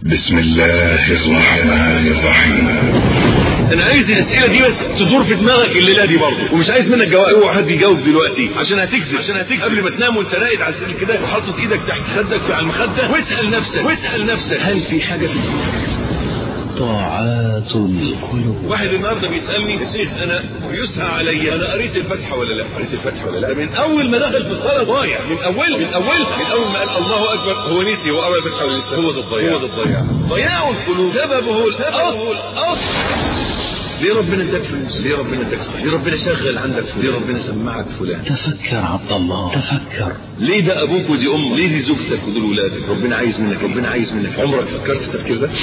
بسم الله الرحمن الرحيم انا عايز الاسئله دي بس تدور في دماغك الليله دي برضه ومش عايز منك جواب اوعى حد يجاوب دلوقتي عشان هتكذب عشان هتكذب قبل ما تنام وانت راقد على السرير كده وحاطط ايدك تحت خدك على المخده واسال نفسك واسال نفسك هل في حاجه في طاعات القلوب واحد النهارده بيسالني يا شيخ انا يسهى عليا انا قريت الفاتحه ولا لا قريت الفاتحه ولا لا من اول ما دخل في الصلاه ضايع من اول من اول من اول ما قال الله اكبر هو نسي هو قرا الفاتحه ولا لسه هو ده الضياع هو ده الضياع ضياع القلوب سببه الاصل الاصل ليه ربنا اداك فلوس ليه ربنا اداك صحة ليه ربنا شغل عندك فلان ليه ربنا سمعك فلان تفكر عبد الله تفكر ليه ده ابوك ودي امك ليه دي زوجتك ودول ولادك ربنا عايز منك ربنا عايز منك عمرك فكرت التفكير ده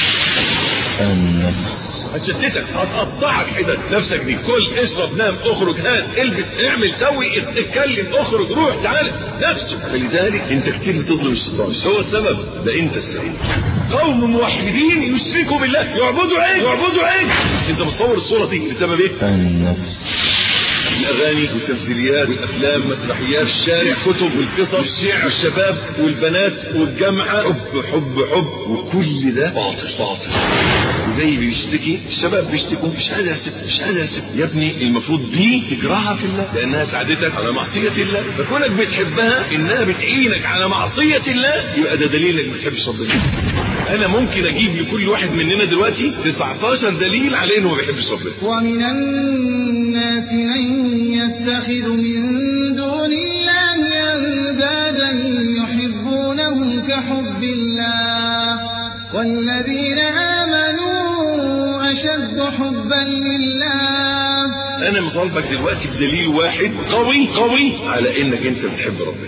النفس هتشتتك هتقطعك حتت نفسك دي كل اشرب نام اخرج هات البس اعمل سوي اتكلم اخرج روح تعال نفسه فلذلك انت كتير بتظلم الشيطان مش هو السبب ده انت السبب قوم موحدين يشركوا بالله يعبدوا عين يعبدوا عين انت متصور الصوره دي بسبب ايه النفس الاغاني والتمثيليات والافلام مسرحيات الشارع كتب والقصص الشعر الشباب والبنات والجامعه حب حب حب وكل ده باطل باطل وزي بيشتكي الشباب بيشتكوا مش قادر يا ست مش قادر يا ست يا ابني المفروض دي تكرهها في الله لانها ساعدتك على معصيه الله فكونك بتحبها انها بتعينك على معصيه الله يبقى ده دليل انك ما بتحبش ربنا انا ممكن اجيب لكل واحد مننا دلوقتي 19 دليل على انه ما بيحبش ربنا ومن الناس من يتخذ من دون الله أندادا يحبونهم كحب الله والذين آمنوا أشد حبا لله انا مطالبك دلوقتي بدليل واحد قوي قوي على انك انت بتحب ربنا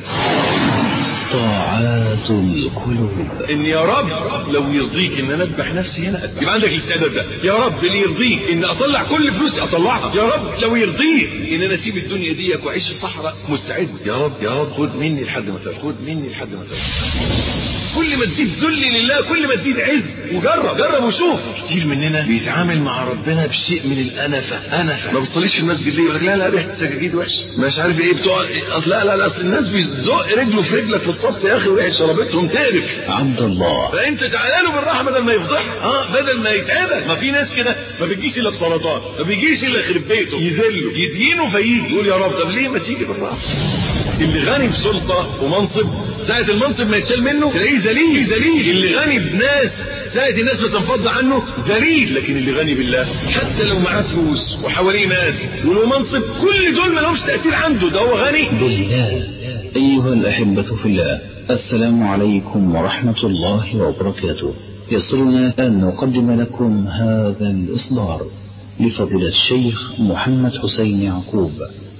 طاعات القلوب ان يا رب لو يرضيك ان انا اذبح نفسي هنا أذبح. يبقى عندك الاستعداد ده يا رب اللي يرضيك ان اطلع كل فلوسي اطلعها يا رب لو يرضيك ان انا اسيب الدنيا ديك واعيش في الصحراء مستعد يا رب يا رب خد مني لحد ما ترضى خد مني لحد ما ترضى كل ما تزيد ذل لله كل ما تزيد عز وجرب جرب وشوف كتير مننا بيتعامل مع ربنا بشيء من الانفه انفه ما بتصليش في المسجد ليه يقول لك لا لا ريحه السجاجيد وحش مش عارف ايه بتوع اصل لا لا لا اصل الناس بيزق رجله في رجلك في الصف يا اخي وريحه شربتهم تقرف عبد الله فانت تعالى له بالراحه بدل ما يفضحك اه بدل ما يتعبك ما في ناس كده ما بتجيش الا بسرطان ما بيجيش الا يخرب بيته يذله يدينه فيجي يقول يا رب طب ليه ما تيجي بالراحه اللي غني بسلطه ومنصب ساعه المنصب ما يتشال منه تلاقيه ذليل ذليل اللي غني بناس ساعه الناس بتنفض عنه ذليل لكن اللي غني بالله حتى لو معاه فلوس وحواليه ناس وله منصب كل دول ما لهمش تاثير عنده ده هو غني بالله أيها الأحبة في الله السلام عليكم ورحمة الله وبركاته يسرنا أن نقدم لكم هذا الإصدار لفضيلة الشيخ محمد حسين يعقوب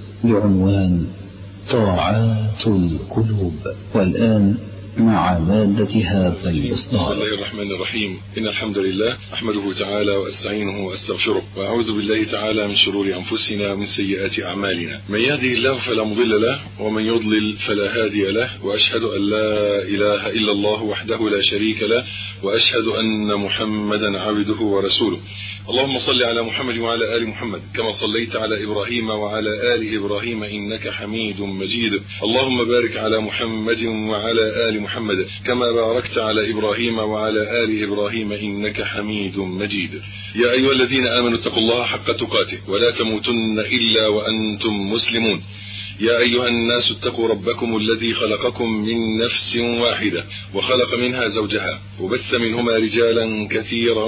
بعنوان طاعات القلوب والآن مع مادة هذا بسم الإصدار الله الرحمن الرحيم إن الحمد لله أحمده تعالى وأستعينه وأستغفره وأعوذ بالله تعالى من شرور أنفسنا ومن سيئات أعمالنا من يهده الله فلا مضل له ومن يضلل فلا هادي له وأشهد أن لا إله إلا الله وحده لا شريك له وأشهد أن محمدا عبده ورسوله اللهم صل على محمد وعلى آل محمد كما صليت على إبراهيم وعلى آل إبراهيم إنك حميد مجيد اللهم بارك على محمد وعلى آل محمد كما باركت على إبراهيم وعلى آل إبراهيم إنك حميد مجيد يا أيها الذين آمنوا اتقوا الله حق تقاته ولا تموتن إلا وأنتم مسلمون يا أيها الناس اتقوا ربكم الذي خلقكم من نفس واحدة وخلق منها زوجها وبث منهما رجالا كثيرا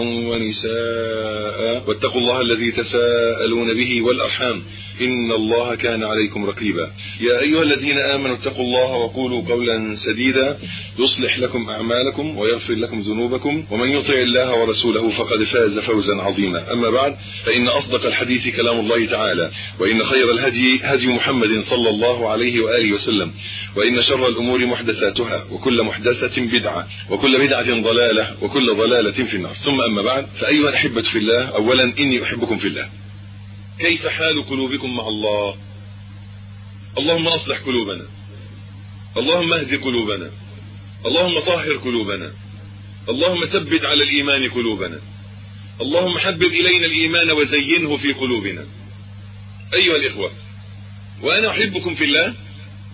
ونساء واتقوا الله الذي تساءلون به والأرحام إن الله كان عليكم رقيبا يا أيها الذين آمنوا اتقوا الله وقولوا قولا سديدا يصلح لكم أعمالكم ويغفر لكم ذنوبكم ومن يطع الله ورسوله فقد فاز فوزا عظيما أما بعد فإن أصدق الحديث كلام الله تعالى وإن خير الهدي هدي محمد صلى الله عليه وآله وسلم وإن شر الأمور محدثاتها وكل محدثة بدعة وكل بدعة ضلالة وكل ضلالة في النار ثم أما بعد فأيها الأحبة في الله أولا إني أحبكم في الله كيف حال قلوبكم مع الله اللهم أصلح قلوبنا اللهم اهد قلوبنا اللهم طهر قلوبنا اللهم ثبت على الإيمان قلوبنا اللهم حبب إلينا الإيمان وزينه في قلوبنا أيها الإخوة وأنا أحبكم في الله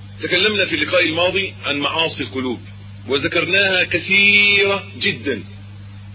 تكلمنا في اللقاء الماضي عن معاصي القلوب وذكرناها كثيرة جدا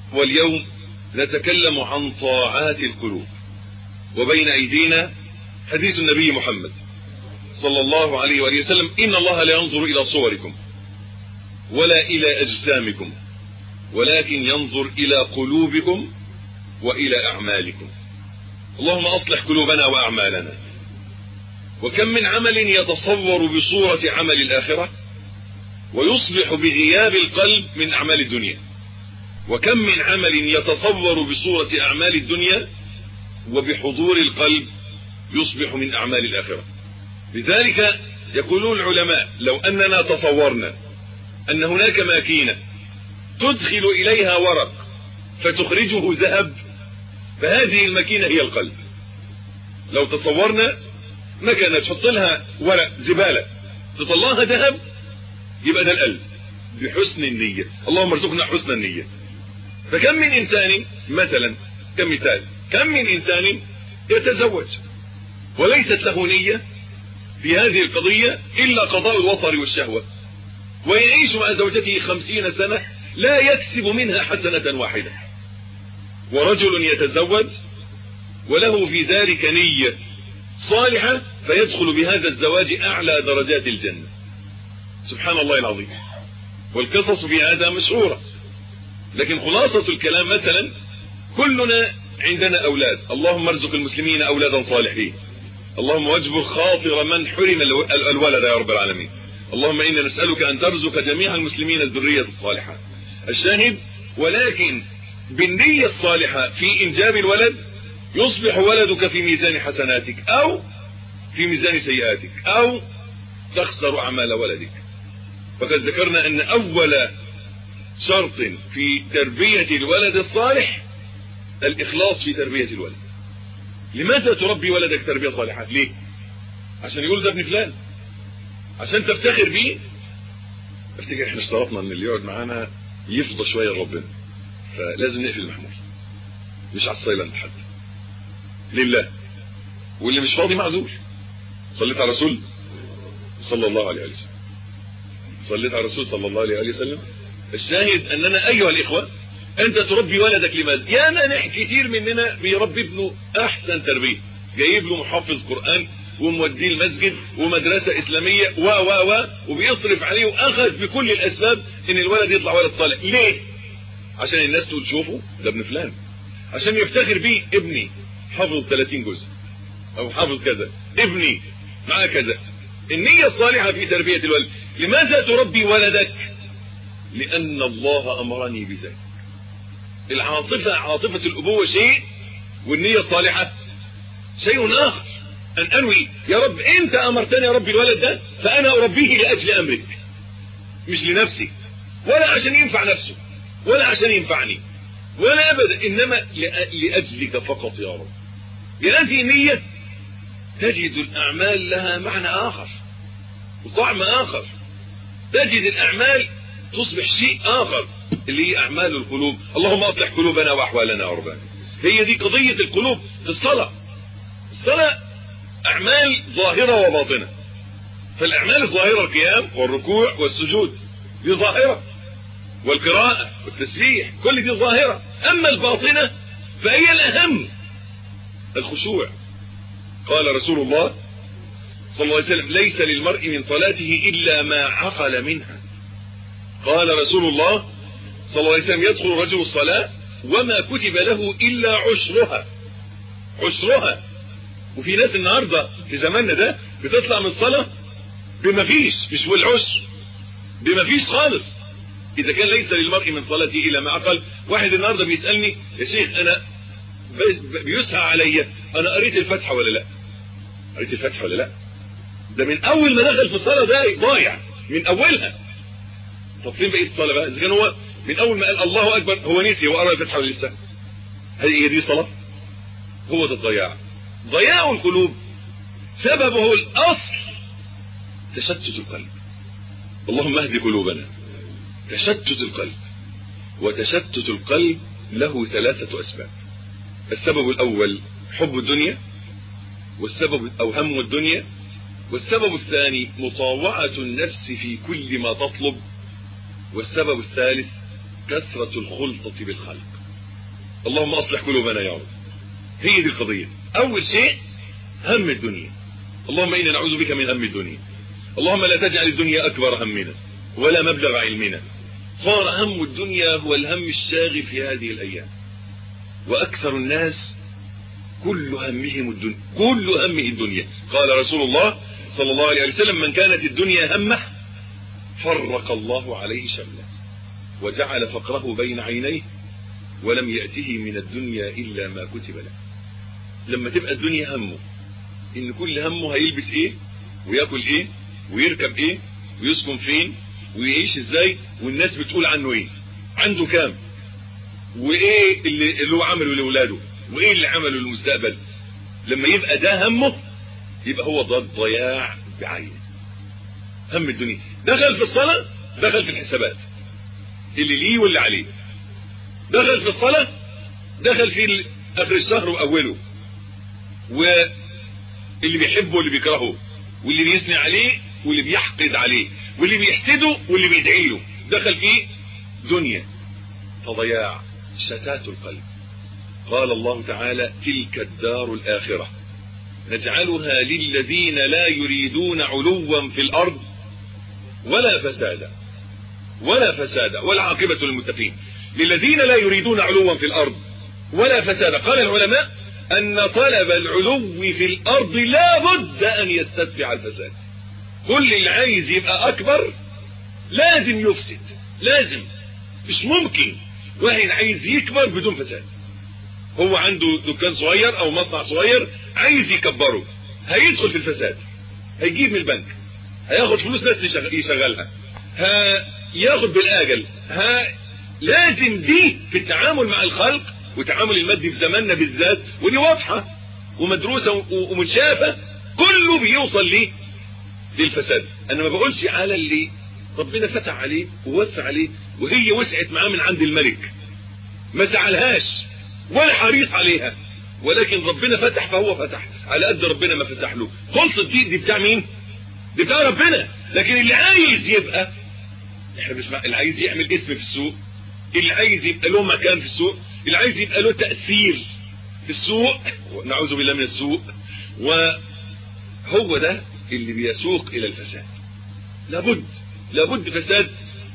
واليوم نتكلم عن طاعات القلوب وبين أيدينا حديث النبي محمد صلى الله عليه وآله وسلم إن الله لا ينظر إلى صوركم ولا إلى أجسامكم ولكن ينظر إلى قلوبكم وإلى أعمالكم اللهم أصلح قلوبنا وأعمالنا وكم من عمل يتصور بصورة عمل الآخرة ويصبح بغياب القلب من أعمال الدنيا وكم من عمل يتصور بصورة أعمال الدنيا وبحضور القلب يصبح من أعمال الآخرة لذلك يقولون العلماء لو أننا تصورنا أن هناك ماكينة تدخل إليها ورق فتخرجه ذهب فهذه الماكينة هي القلب لو تصورنا مكنة تحط لها ورق زبالة تطلعها ذهب يبقى ده القلب بحسن النية اللهم ارزقنا حسن النية فكم من إنسان مثلا كمثال كم من إنسان يتزوج وليست له نية في هذه القضية إلا قضاء الوطر والشهوة ويعيش مع زوجته خمسين سنة لا يكسب منها حسنة واحدة ورجل يتزوج وله في ذلك نية صالحة فيدخل بهذا الزواج أعلى درجات الجنة سبحان الله العظيم والقصص في هذا مشهورة لكن خلاصة الكلام مثلا كلنا عندنا أولاد اللهم ارزق المسلمين أولادا صالحين اللهم واجبر خاطر من حرم الولد يا رب العالمين اللهم إنا نسألك أن ترزق جميع المسلمين الذرية الصالحة الشاهد ولكن بالنية الصالحة في إنجاب الولد يصبح ولدك في ميزان حسناتك أو في ميزان سيئاتك أو تخسر أعمال ولدك وقد ذكرنا أن أول شرط في تربية الولد الصالح الإخلاص في تربية الولد لماذا تربي ولدك تربية صالحة ليه عشان يقول ده ابن فلان عشان تفتخر بيه افتكر احنا اشترطنا ان اللي يقعد معانا يفضى شوية لربنا فلازم نقفل المحمول مش على السايلنت حد لله واللي مش فاضي معذور صليت على رسول صلى الله عليه وسلم صليت على رسول صلى الله عليه وسلم الشاهد اننا ايها الاخوة انت تربي ولدك لماذا يا انا كتير مننا بيربي ابنه احسن تربية جايب له محفظ قرآن وموديه المسجد ومدرسة اسلامية و و و وبيصرف عليه واخذ بكل الاسباب ان الولد يطلع ولد صالح ليه عشان الناس تقول شوفوا ده ابن فلان عشان يفتخر بيه ابني حافظ 30 جزء او حافظ كذا ابني معاه كذا النية الصالحة في تربية الولد لماذا تربي ولدك لان الله امرني بذلك العاطفة عاطفة الابوة شيء والنية الصالحة شيء اخر ان انوي يا رب انت امرتني يا رب الولد ده فانا اربيه لاجل امرك مش لنفسي ولا عشان ينفع نفسه ولا عشان ينفعني ولا ابدا انما لاجلك فقط يا رب بهذه النية تجد الاعمال لها معنى اخر وطعم اخر تجد الاعمال تصبح شيء اخر اللي هي اعمال القلوب اللهم اصلح قلوبنا واحوالنا يا رب هي دي قضية القلوب في الصلاة الصلاة اعمال ظاهرة وباطنة فالاعمال الظاهرة القيام والركوع والسجود دي ظاهرة والقراءة والتسبيح كل دي ظاهرة اما الباطنة فهي الاهم الخشوع قال رسول الله صلى الله عليه وسلم ليس للمرء من صلاته الا ما عقل منها قال رسول الله صلى الله عليه وسلم يدخل رجل الصلاة وما كتب له الا عشرها عشرها وفي ناس النهاردة في زماننا ده بتطلع من الصلاة بما فيش مش والعشر بما فيش خالص اذا كان ليس للمرء من صلاته الا ما عقل واحد النهاردة بيسألني يا شيخ انا بيسعى عليا انا قريت الفتحة ولا لا قريت الفتحة ولا لا ده من اول ما دخل في الصلاة ده ضايع من اولها طب فين بقية الصلاة بقى اذا كان هو من اول ما قال الله اكبر هو نسي هو قرأ الفتحة ولا لسه هل هي دي صلاة هو ده الضياع ضياع القلوب سببه الاصل تشتت القلب اللهم اهد قلوبنا تشتت القلب وتشتت القلب له ثلاثة اسباب السبب الاول حب الدنيا والسبب او هم الدنيا والسبب الثاني مطاوعة النفس في كل ما تطلب والسبب الثالث كثرة الخلطة بالخلق اللهم اصلح قلوبنا يا رب هي دي القضية اول شيء هم الدنيا اللهم انا نعوذ بك من هم الدنيا اللهم لا تجعل الدنيا اكبر همنا ولا مبلغ علمنا صار هم الدنيا هو الهم الشاغل في هذه الايام واكثر الناس كل همهم الدنيا كل همه الدنيا قال رسول الله صلى الله عليه وسلم من كانت الدنيا همه فرق الله عليه شمله وجعل فقره بين عينيه ولم يأته من الدنيا إلا ما كتب له لما تبقى الدنيا همه إن كل همه هيلبس إيه ويأكل إيه ويركب إيه ويسكن فين ويعيش إزاي والناس بتقول عنه إيه عنده كام وإيه اللي, اللي هو عمله لأولاده وإيه اللي عمله للمستقبل لما يبقى ده همه يبقى هو ده الضياع بعينه هم الدنيا دخل في الصلاة دخل في الحسابات اللي ليه واللي عليه دخل في الصلاة دخل في اخر الشهر واوله واللي بيحبه واللي بيكرهه واللي بيثني عليه واللي بيحقد عليه واللي بيحسده واللي بيدعي له دخل في دنيا فضياع شتات القلب قال الله تعالى تلك الدار الآخرة نجعلها للذين لا يريدون علوا في الأرض ولا فسادا ولا فسادا ولا عاقبة للمتقين للذين لا يريدون علوا في الأرض ولا فسادا قال العلماء أن طلب العلو في الأرض لا بد أن يستدفع الفساد كل اللي عايز يبقى أكبر لازم يفسد لازم مش ممكن واحد عايز يكبر بدون فساد هو عنده دكان صغير او مصنع صغير عايز يكبره هيدخل في الفساد هيجيب من البنك هياخد فلوس ناس يشغلها هياخد بالاجل ها لازم دي في التعامل مع الخلق والتعامل المادي في زماننا بالذات ودي واضحه ومدروسه ومتشافه كله بيوصل ليه للفساد انا ما بقولش على اللي ربنا فتح عليه ووسع عليه وهي وسعت معاه من عند الملك ما سعلهاش ولا حريص عليها ولكن ربنا فتح فهو فتح على قد ربنا ما فتح له خلصت دي دي بتاع مين دي بتاع ربنا لكن اللي عايز يبقى احنا بنسمع اللي عايز يعمل اسم في السوق اللي عايز يبقى له مكان في السوق اللي عايز يبقى له تأثير في السوق نعوذ بالله من السوق وهو ده اللي بيسوق الى الفساد لابد لابد فساد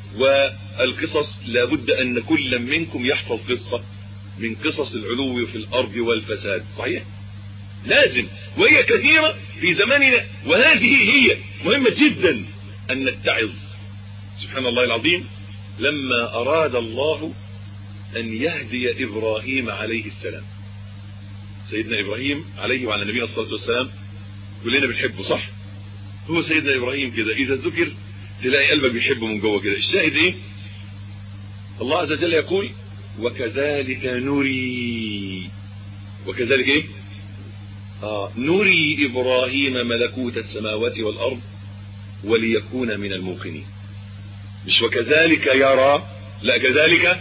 والقصص لابد ان كل منكم يحفظ قصة من قصص العلو في الارض والفساد صحيح لازم وهي كثيرة في زماننا وهذه هي مهمة جدا ان نتعظ سبحان الله العظيم لما اراد الله ان يهدي ابراهيم عليه السلام سيدنا ابراهيم عليه وعلى نبينا الصلاة والسلام كلنا بنحبه صح هو سيدنا ابراهيم كده اذا ذكر تلاقي قلبك بيحبه من جوه كده الشاهد ايه الله عز وجل يقول وكذلك نري وكذلك ايه آه نري ابراهيم ملكوت السماوات والارض وليكون من الموقنين مش وكذلك يرى لا كذلك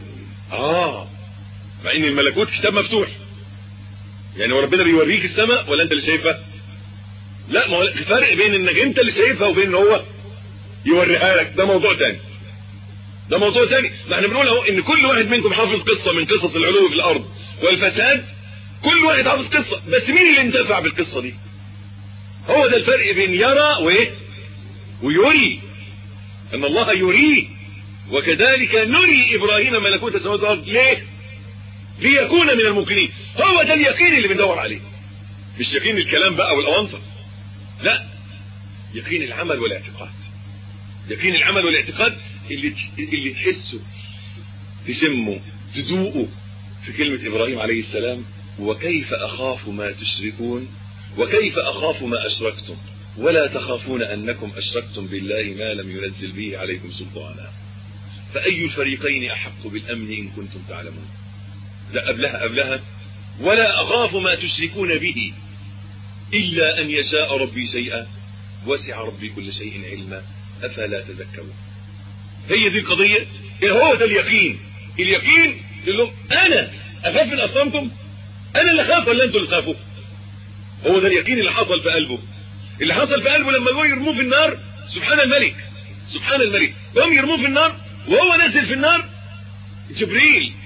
اه مع ان الملكوت كتاب مفتوح يعني وربنا بيوريك السماء ولا انت اللي شايفها لا ما هو الفرق بين انك انت اللي شايفها وبين ان هو يوريها لك ده موضوع تاني ده موضوع تاني ما احنا بنقول اهو ان كل واحد منكم حافظ قصة من قصص العلو في الارض والفساد كل واحد حافظ قصة بس مين اللي انتفع بالقصة دي هو ده الفرق بين يرى وايه ويري ان الله يريه وكذلك نري ابراهيم ملكوت السماوات والارض ليه ليكون من الموقنين هو ده اليقين اللي بندور عليه مش يقين الكلام بقى والاونطه لا يقين العمل والاعتقاد يقين العمل والاعتقاد اللي اللي تحسه تشمه تذوقه في كلمة إبراهيم عليه السلام وكيف أخاف ما تشركون وكيف أخاف ما أشركتم ولا تخافون أنكم أشركتم بالله ما لم ينزل به عليكم سلطانا فأي الفريقين أحق بالأمن إن كنتم تعلمون لا قبلها قبلها ولا أخاف ما تشركون به إلا أن يشاء ربي شيئا وسع ربي كل شيء علما أفلا تذكرون هي دي القضية هو ده اليقين اليقين يقول لهم أنا أخاف من أصنامكم أنا اللي خاف ولا أنتوا اللي خافوا هو ده اليقين اللي حصل في قلبه اللي حصل في قلبه لما هو يرموه في النار سبحان الملك سبحان الملك هم يرموه في النار وهو نازل في النار جبريل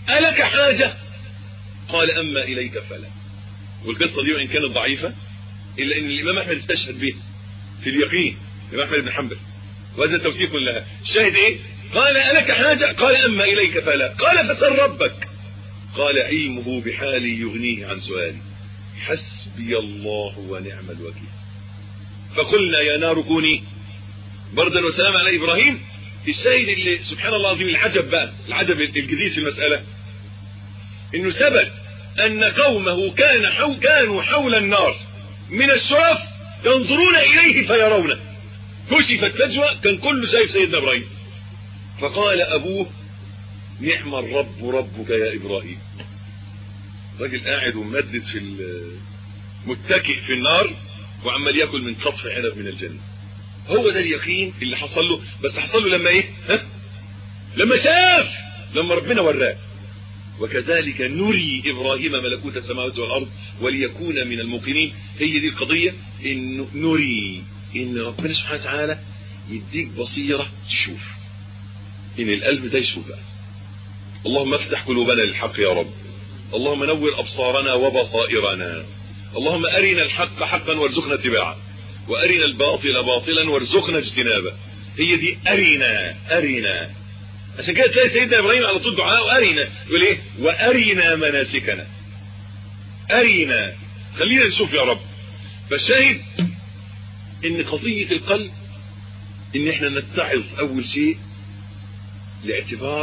ألك حاجة قال أما إليك فلا والقصة دي وإن كانت ضعيفة إلا أن الإمام أحمد استشهد بها في اليقين الإمام أحمد بن حنبل وهذا توثيق لها الشاهد إيه قال ألك حاجة قال أما إليك فلا قال فسل ربك قال علمه بحالي يغنيه عن سؤالي حسبي الله ونعم الوكيل فقلنا يا نار كوني بردا وسلام على إبراهيم الشاهد اللي سبحان الله العظيم العجب بقى العجب الجديد في المسألة انه ثبت ان قومه كان حو كانوا حول النار من الشرف ينظرون اليه فيرونه كشفت فجوة كان كله شايف سيدنا ابراهيم فقال ابوه نعم الرب ربك يا ابراهيم راجل قاعد وممدد في متكئ في النار وعمال ياكل من قطف عنب من الجنه هو ده اليقين اللي حصل له بس حصل له لما ايه ها لما شاف لما ربنا وراه وكذلك نري ابراهيم ملكوت السماوات والارض وليكون من الموقنين هي دي القضيه ان نري ان ربنا سبحانه وتعالى يديك بصيره تشوف ان القلب ده يشوف بقى اللهم افتح قلوبنا للحق يا رب اللهم نور ابصارنا وبصائرنا اللهم ارنا الحق حقا وارزقنا اتباعه وارنا الباطل باطلا وارزقنا اجتنابه هي دي ارنا ارنا عشان كده تلاقي سيدنا ابراهيم على طول دعاء ارنا يقول ايه وارنا مناسكنا ارنا خلينا نشوف يا رب فالشاهد ان قضية القلب ان احنا نتعظ اول شيء لاعتبار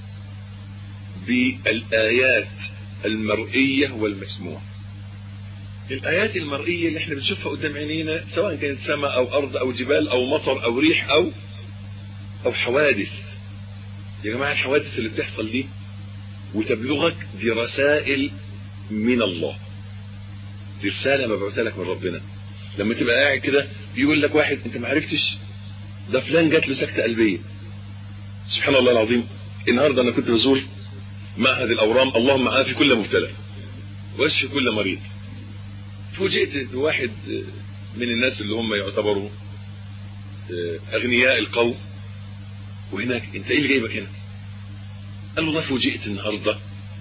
بالايات المرئية والمسموعة الآيات المرئية اللي احنا بنشوفها قدام عينينا سواء كانت سماء أو أرض أو جبال أو مطر أو ريح أو أو حوادث يا جماعة الحوادث اللي بتحصل دي وتبلغك دي رسائل من الله دي رسالة مبعوثة لك من ربنا لما تبقى قاعد كده بيقول لك واحد انت ما عرفتش ده فلان جات له سكتة قلبية سبحان الله العظيم النهاردة انا كنت بزور معهد الاورام اللهم عافي كل مبتلى واشفي كل مريض فوجئت بواحد من الناس اللي هم يعتبروا اغنياء القوم وهناك انت ايه اللي جايبك هنا قال والله فوجئت النهاردة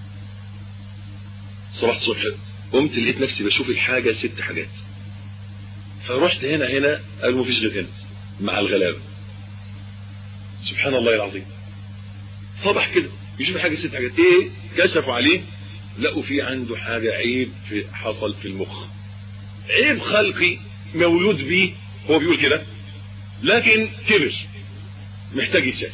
صباح الصبح قمت لقيت نفسي بشوف الحاجة ست حاجات فرحت هنا هنا قالوا مفيش غير هنا مع الغلابة سبحان الله العظيم صبح كده يشوف الحاجة ست حاجات ايه كشفوا عليه لقوا في عنده حاجة عيب في حصل في المخ عيب خلقي مولود بيه هو بيقول كده لكن كبر محتاج يتشاف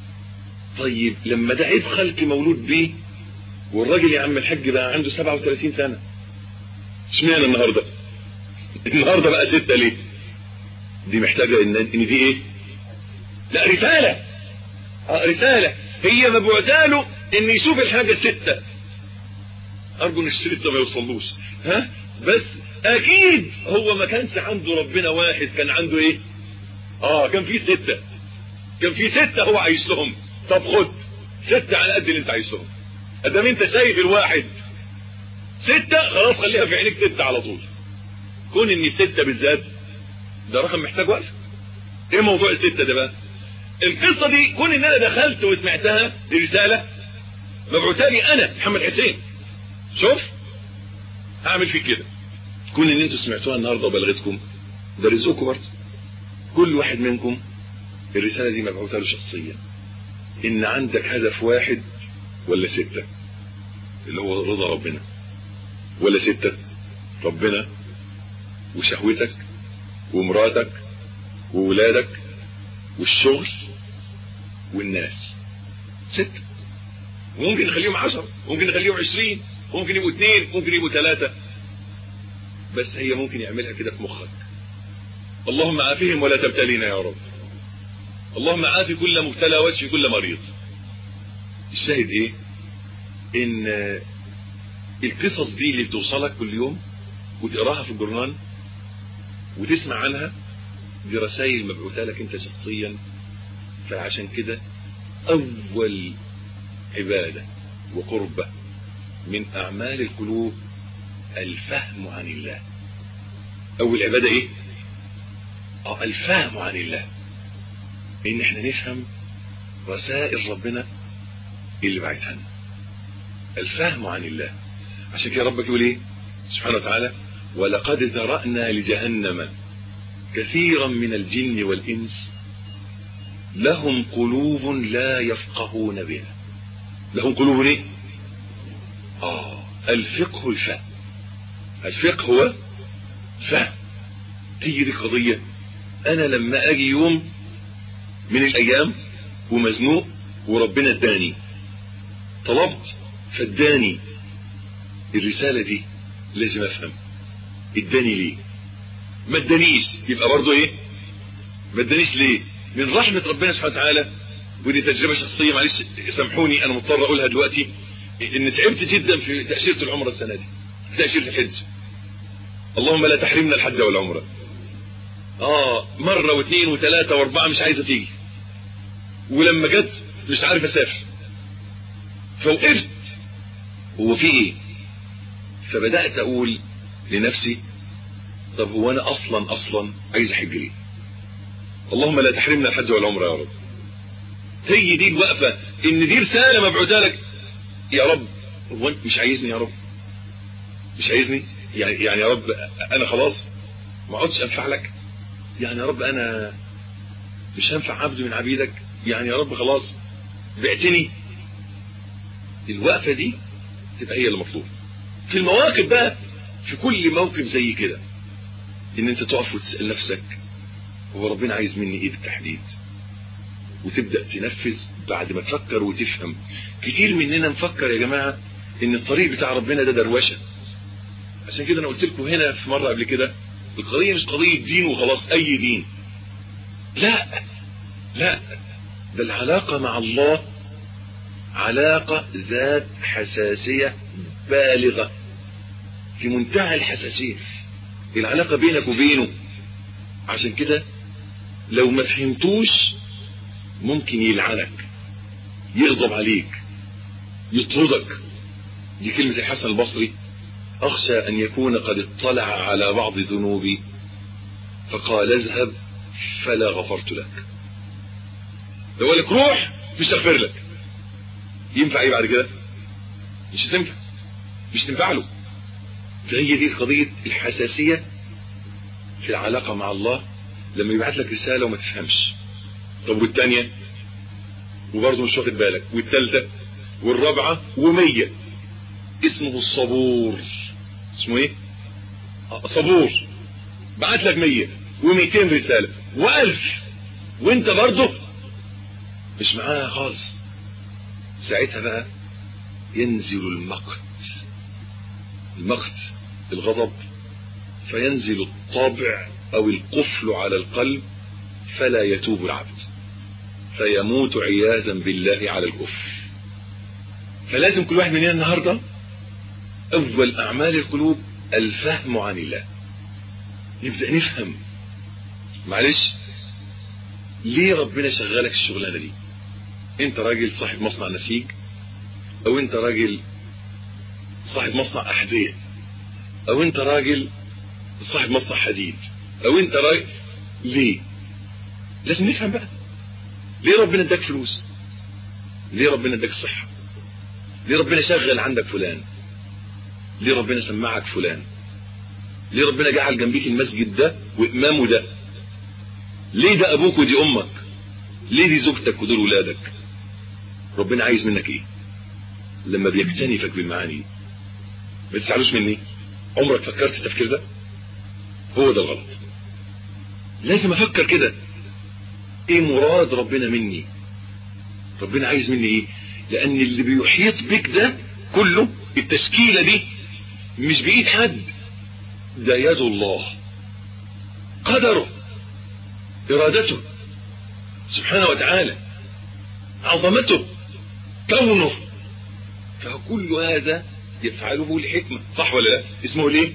طيب لما ده عيب خلقي مولود بيه والراجل يا عم الحاج بقى عنده 37 سنة اشمعنى النهاردة النهاردة بقى ستة ليه دي محتاجة ان, إن دي ايه لا رسالة آه رسالة هي مبعوثاله ان يشوف الحاجة الستة ارجو ان الستة ما يوصلوش ها بس اكيد هو ما كانش عنده ربنا واحد كان عنده ايه اه كان في ستة كان في ستة هو عايش لهم طب خد ستة على قد اللي انت عايش لهم ادام انت شايف الواحد ستة خلاص خليها في عينيك ستة على طول كون ان ستة بالذات ده رقم محتاج وقفة ايه موضوع الستة ده بقى القصة دي كون ان انا دخلت وسمعتها دي رسالة مبعوثالي انا محمد حسين شوف هعمل فيك كده كون ان انتوا سمعتوها النهارده وبلغتكم ده رزقكم برضه كل واحد منكم الرسالة دي مبعوثة له شخصيا ان عندك هدف واحد ولا ستة اللي هو رضا ربنا ولا ستة ربنا وشهوتك ومراتك وولادك والشغل والناس ستة ممكن نخليهم عشر ممكن نخليهم عشرين ممكن يبقوا اثنين ممكن يبقوا ثلاثة بس هي ممكن يعملها كده في مخك اللهم عافهم ولا تبتلينا يا رب اللهم عافي كل مبتلى واشفي كل مريض الشاهد ايه ان القصص دي اللي بتوصلك كل يوم وتقراها في الجورنال وتسمع عنها دي رسائل مبعوثة لك انت شخصيا فعشان كده اول عبادة وقربة من اعمال القلوب الفهم عن الله اول عبادة ايه اه الفهم عن الله ان احنا نفهم رسائل ربنا اللي بعتها لنا الفهم عن الله عشان كده ربك يقول ايه سبحانه وتعالى ولقد ذرأنا لجهنم كثيرا من الجن والإنس لهم قلوب لا يفقهون بها لهم قلوب ايه اه الفقه الفهم الفقه هو فهم هي دي قضية انا لما اجي يوم من الايام ومزنوق وربنا اداني طلبت فاداني الرسالة دي لازم افهم اداني ليه ما ادانيش يبقى برضه ايه ما ادانيش ليه من رحمة ربنا سبحانه وتعالى ودي تجربة شخصية معلش سامحوني انا مضطر اقولها دلوقتي ان تعبت جدا في تأشيرة العمرة السنة دي في تأشيرة الحج اللهم لا تحرمنا الحج والعمرة اه مرة واثنين وثلاثة واربعة مش عايزة تيجي ولما جت مش عارف اسافر فوقفت هو في ايه فبدأت اقول لنفسي طب هو انا اصلا اصلا عايز احج ليه اللهم لا تحرمنا الحج والعمرة يا رب هي دي الوقفة ان دي رسالة مبعوثة لك يا رب هو انت مش عايزني يا رب مش عايزني يعني يعني يا رب انا خلاص ما اقعدش انفع لك يعني يا رب انا مش هنفع عبد من عبيدك يعني يا رب خلاص بعتني الوقفة دي تبقى هي المطلوب في المواقف بقى في كل موقف زي كده ان انت تقف وتسأل نفسك هو ربنا عايز مني ايه بالتحديد وتبدأ تنفذ بعد ما تفكر وتفهم كتير مننا نفكر يا جماعة ان الطريق بتاع ربنا ده دروشة عشان كده انا قلت لكم هنا في مرة قبل كده القضية مش قضية دين وخلاص اي دين لا لا ده العلاقة مع الله علاقة ذات حساسية بالغة في منتهى الحساسية العلاقة بينك وبينه عشان كده لو ما فهمتوش ممكن يلعنك يغضب عليك يطردك دي كلمة الحسن البصري أخشى أن يكون قد اطلع على بعض ذنوبي فقال اذهب فلا غفرت لك لو لك روح مش هغفر لك ينفع ايه بعد كده مش هتنفع مش تنفع له فهي دي قضية الحساسية في العلاقة مع الله لما يبعت لك رسالة وما تفهمش طب والتانية وبرضه مش واخد بالك والتالتة والرابعة ومية اسمه الصبور اسمه ايه آه، صبور بعت لك مية وميتين رسالة والف وانت برضه مش معاها خالص ساعتها بقى ينزل المقت المقت الغضب فينزل الطبع او القفل على القلب فلا يتوب العبد فيموت عياذا بالله على الكفر فلازم كل واحد مننا النهاردة اول اعمال القلوب الفهم عن الله نبدأ نفهم معلش ليه ربنا شغالك الشغلانة دي انت راجل صاحب مصنع نسيج او انت راجل صاحب مصنع احذية او انت راجل صاحب مصنع حديد او انت راجل ليه لازم نفهم بقى ليه ربنا اداك فلوس ليه ربنا اداك صحة ليه ربنا شغل عندك فلان ليه ربنا سمعك فلان ليه ربنا جعل جنبيك المسجد ده وامامه ده ليه ده ابوك ودي امك ليه دي زوجتك ودول ولادك ربنا عايز منك ايه لما بيكتنفك بالمعاني دي ما تزعلوش مني عمرك فكرت التفكير ده هو ده الغلط لازم افكر كده ايه مراد ربنا مني ربنا عايز مني ايه لان اللي بيحيط بك ده كله التشكيلة دي مش بايد حد ده يد الله قدره ارادته سبحانه وتعالى عظمته كونه فكل هذا يفعله الحكمة صح ولا لا اسمه ليه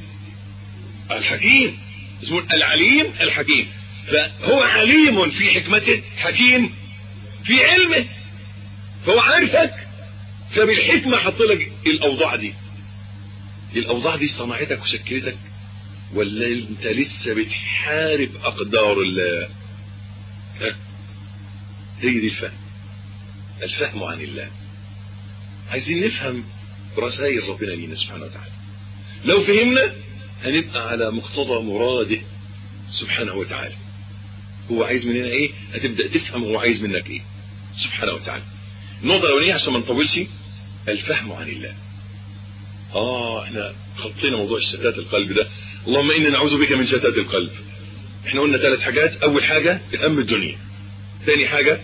الحكيم اسمه العليم الحكيم فهو عليم في حكمته حكيم في علمه فهو عارفك فبالحكمة حط لك الاوضاع دي الاوضاع دي صنعتك وشكلتك ولا انت لسه بتحارب اقدار الله ها هي دي الفهم الفهم عن الله عايزين نفهم رسائل ربنا لينا سبحانه وتعالى لو فهمنا هنبقى على مقتضى مراده سبحانه وتعالى هو عايز مننا ايه هتبدأ تفهم هو عايز منك ايه سبحانه وتعالى النقطة الأولانية عشان ما نطولش الفهم عن الله اه احنا خطينا موضوع شتات القلب ده اللهم إنا نعوذ بك من شتات القلب احنا قلنا ثلاث حاجات اول حاجة هم الدنيا ثاني حاجة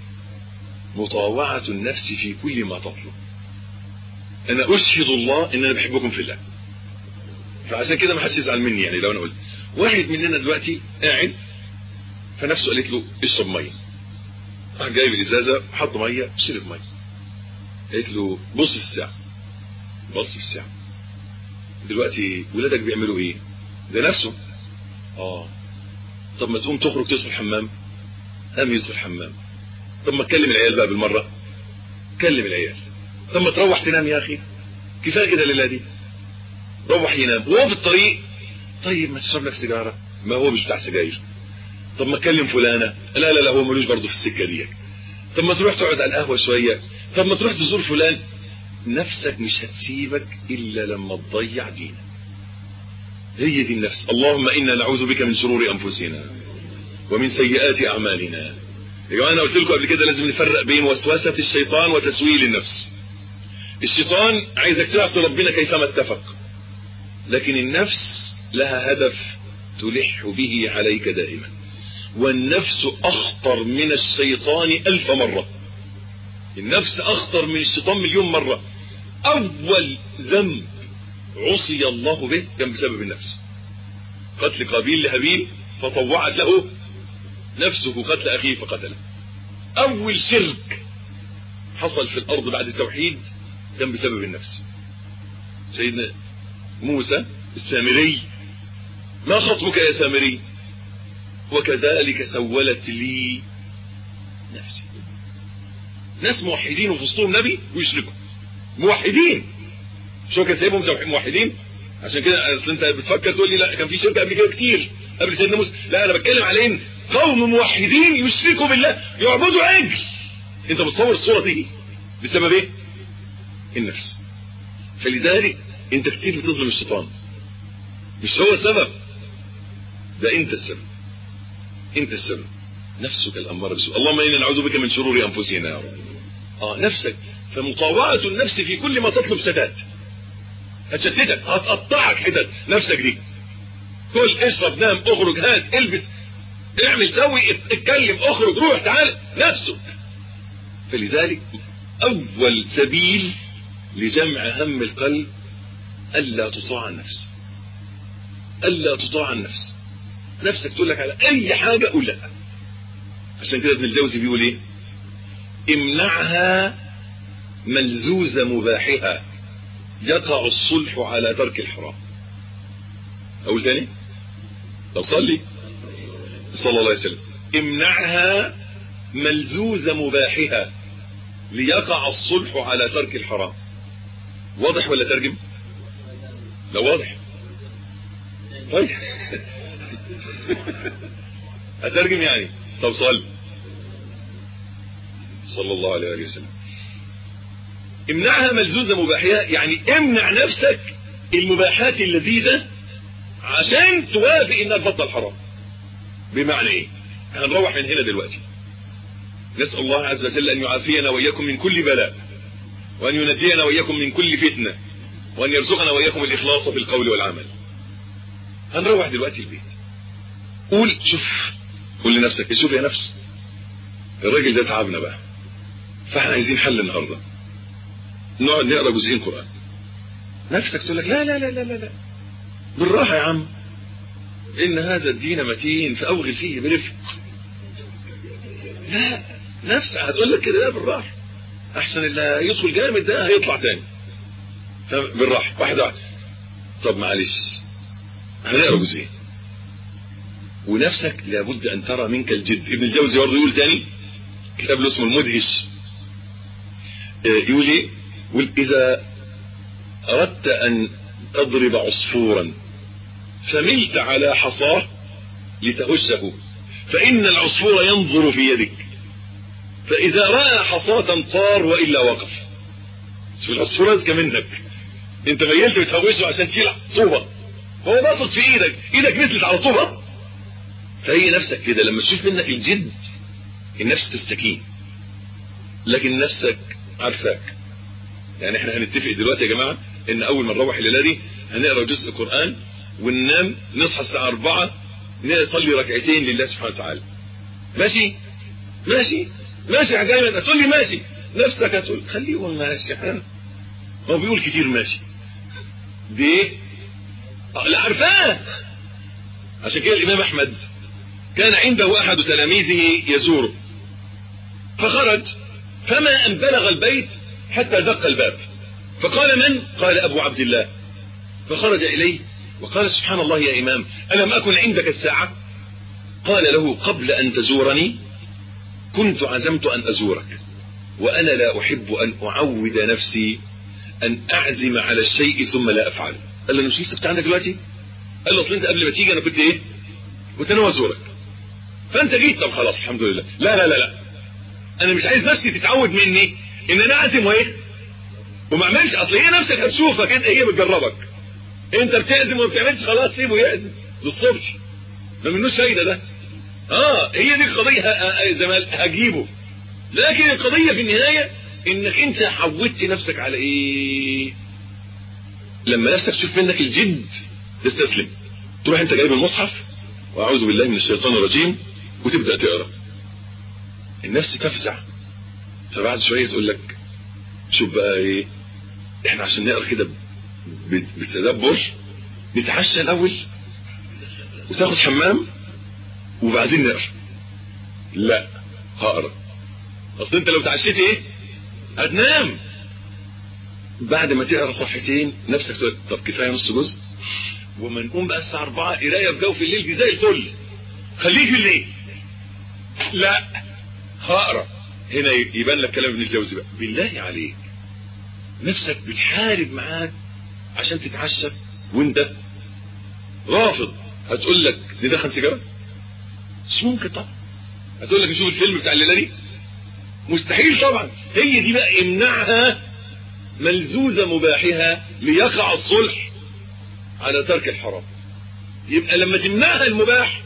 مطاوعة النفس في كل ما تطلب انا اشهد الله ان انا بحبكم في الله فعشان كده ما حدش يزعل مني يعني لو انا قلت واحد مننا دلوقتي قاعد فنفسه قالت له اشرب ميه راح جايب الازازه حط ميه شرب ميه قالت له بص في الساعه بص في الساعه دلوقتي ولادك بيعملوا ايه ده نفسه اه طب ما تقوم تخرج تدخل الحمام قام يدخل الحمام طب ما تكلم العيال بقى بالمره كلم العيال طب ما تروح تنام يا اخي كفايه كده الليله دي روح ينام وهو في الطريق طيب ما تشرب لك سيجاره ما هو مش بتاع سجاير طب ما تكلم فلانه لا لا لا هو ملوش برضه في السكه دي طب ما تروح تقعد على القهوه شويه طب ما تروح تزور فلان نفسك مش هتسيبك الا لما تضيع دينك هي دي النفس اللهم انا نعوذ بك من شرور انفسنا ومن سيئات اعمالنا يا جماعه انا قلت لكم قبل كده لازم نفرق بين وسوسه الشيطان وتسويل النفس الشيطان عايزك تعصي ربنا كيفما اتفق لكن النفس لها هدف تلح به عليك دائما والنفس اخطر من الشيطان الف مرة النفس اخطر من الشيطان مليون مرة اول ذنب عصي الله به كان بسبب النفس قتل قابيل لهابيل فطوعت له نفسه قتل اخيه فقتله اول شرك حصل في الارض بعد التوحيد كان بسبب النفس سيدنا موسى السامري ما خطبك يا سامري وكذلك سولت لي نفسي ناس موحدين وفي وسطهم نبي ويشركوا موحدين شو كان سايبهم موحدين عشان كده اصل انت بتفكر تقول لي لا كان في شركه قبل كده كتير قبل سيدنا موسى لا انا بتكلم على ان قوم موحدين يشركوا بالله يعبدوا عجل انت متصور الصوره دي بسبب ايه النفس فلذلك انت كتير بتظلم الشيطان مش هو السبب ده انت السبب انت السبب نفسك الاماره بالسوء اللهم انا نعوذ بك من شرور انفسنا يا رب اه نفسك فمطاوعه النفس في كل ما تطلب سداد هتشتتك هتقطعك حتت نفسك دي كل اشرب نام اخرج هات البس اعمل سوي اتكلم اخرج روح تعال نفسك فلذلك اول سبيل لجمع هم القلب الا تطاع النفس الا تطاع النفس نفسك تقول لك على اي حاجه قول لا عشان كده ابن الجوزي بيقول ايه امنعها ملزوز مباحها يقع الصلح على ترك الحرام اقول تاني لو صلي صلى الله عليه وسلم امنعها ملزوز مباحها ليقع الصلح على ترك الحرام واضح ولا ترجم لا واضح طيب هترجم يعني طب صل صلى الله عليه وسلم امنعها ملزوزة مباحية يعني امنع نفسك المباحات اللذيذة عشان توافق انها تبطل حرام بمعنى ايه هنروح من هنا دلوقتي نسأل الله عز وجل ان يعافينا واياكم من كل بلاء وان ينجينا واياكم من كل فتنة وان يرزقنا واياكم الاخلاص في القول والعمل هنروح دلوقتي البيت قول شوف قول لنفسك شوف يا نفس الراجل ده تعبنا بقى فاحنا عايزين حل النهارده نقعد نقرا جزئين قران نفسك تقول لك لا لا لا لا لا, لا. بالراحه يا عم ان هذا الدين متين فاوغل فيه برفق لا نفس هتقول لك كده لا بالراحه احسن اللي يدخل جامد ده هيطلع تاني بالراحه واحده واحده طب معلش هنقرا جزئين ونفسك لابد ان ترى منك الجد ابن الجوزي برضه يقول تاني كتاب له اسمه المدهش يقول ايه يقول اذا اردت ان تضرب عصفورا فملت على حصاه لتهشه فان العصفور ينظر في يدك فاذا راى حصاه طار والا وقف شوف العصفور اذكى منك انت ميلت بتهوشه عشان تشيل طوبه هو باصص في ايدك ايدك نزلت على طوبه فهي نفسك كده لما تشوف منك الجد النفس تستكين لكن نفسك عارفاك يعني احنا هنتفق دلوقتي يا جماعه ان اول ما نروح الليله دي هنقرا جزء قران وننام نصحى الساعه 4 نصلي ركعتين لله سبحانه وتعالى ماشي ماشي ماشي يا جايمن هتقول لي ماشي نفسك هتقول خليه يقول ماشي هو بيقول كتير ماشي دي آه، لا عارفاه عشان كده الامام احمد كان عنده احد تلاميذه يزوره فخرج فما ان بلغ البيت حتى دق الباب فقال من قال ابو عبد الله فخرج اليه وقال سبحان الله يا امام الم اكن عندك الساعه قال له قبل ان تزورني كنت عزمت ان ازورك وانا لا احب ان اعود نفسي ان اعزم على الشيء ثم لا افعله قال له مش لسه بتاع عندك دلوقتي قال له اصل انت قبل ما تيجي انا كنت ايه كنت انا ازورك فانت جيت طب خلاص الحمد لله لا لا لا لا انا مش عايز نفسي تتعود مني ان انا اعزم وايه وما اعملش اصل هي نفسك هتشوفك انت هي بتجربك انت بتعزم وما بتعملش خلاص سيبه يعزم للصبح ما منوش فايده ده اه هي دي القضيه ه- ه- زي ما قال هجيبه لكن القضيه في النهايه انك انت عودت نفسك على ايه لما نفسك تشوف منك الجد تستسلم تروح انت جايب المصحف واعوذ بالله من الشيطان الرجيم وتبدا تقرا النفس تفزع فبعد شويه تقول لك شوف بقى ايه احنا عشان نقرا كده ب- بتدبر نتعشى الاول وتاخد حمام وبعدين نقرا لا هقرا اصل انت لو تعشيت ايه هتنام بعد ما تقرا صفحتين نفسك تقول طب كفايه نص جزء وما نقوم بقى الساعه 4 قرايه في جو في الليل دي زي الفل خليك في الليل لا هقرا هنا يبان لك كلام ابن الجوزي بقى بالله عليك نفسك بتحارب معاك عشان تتعشى وانت رافض هتقول لك ندخن سيجاره مش ممكن طبعا هتقول لك نشوف الفيلم بتاع الليله دي مستحيل طبعا هي دي بقى امنعها ملزوزة مباحها ليقع الصلح على ترك الحرام يبقى لما تمنعها المباح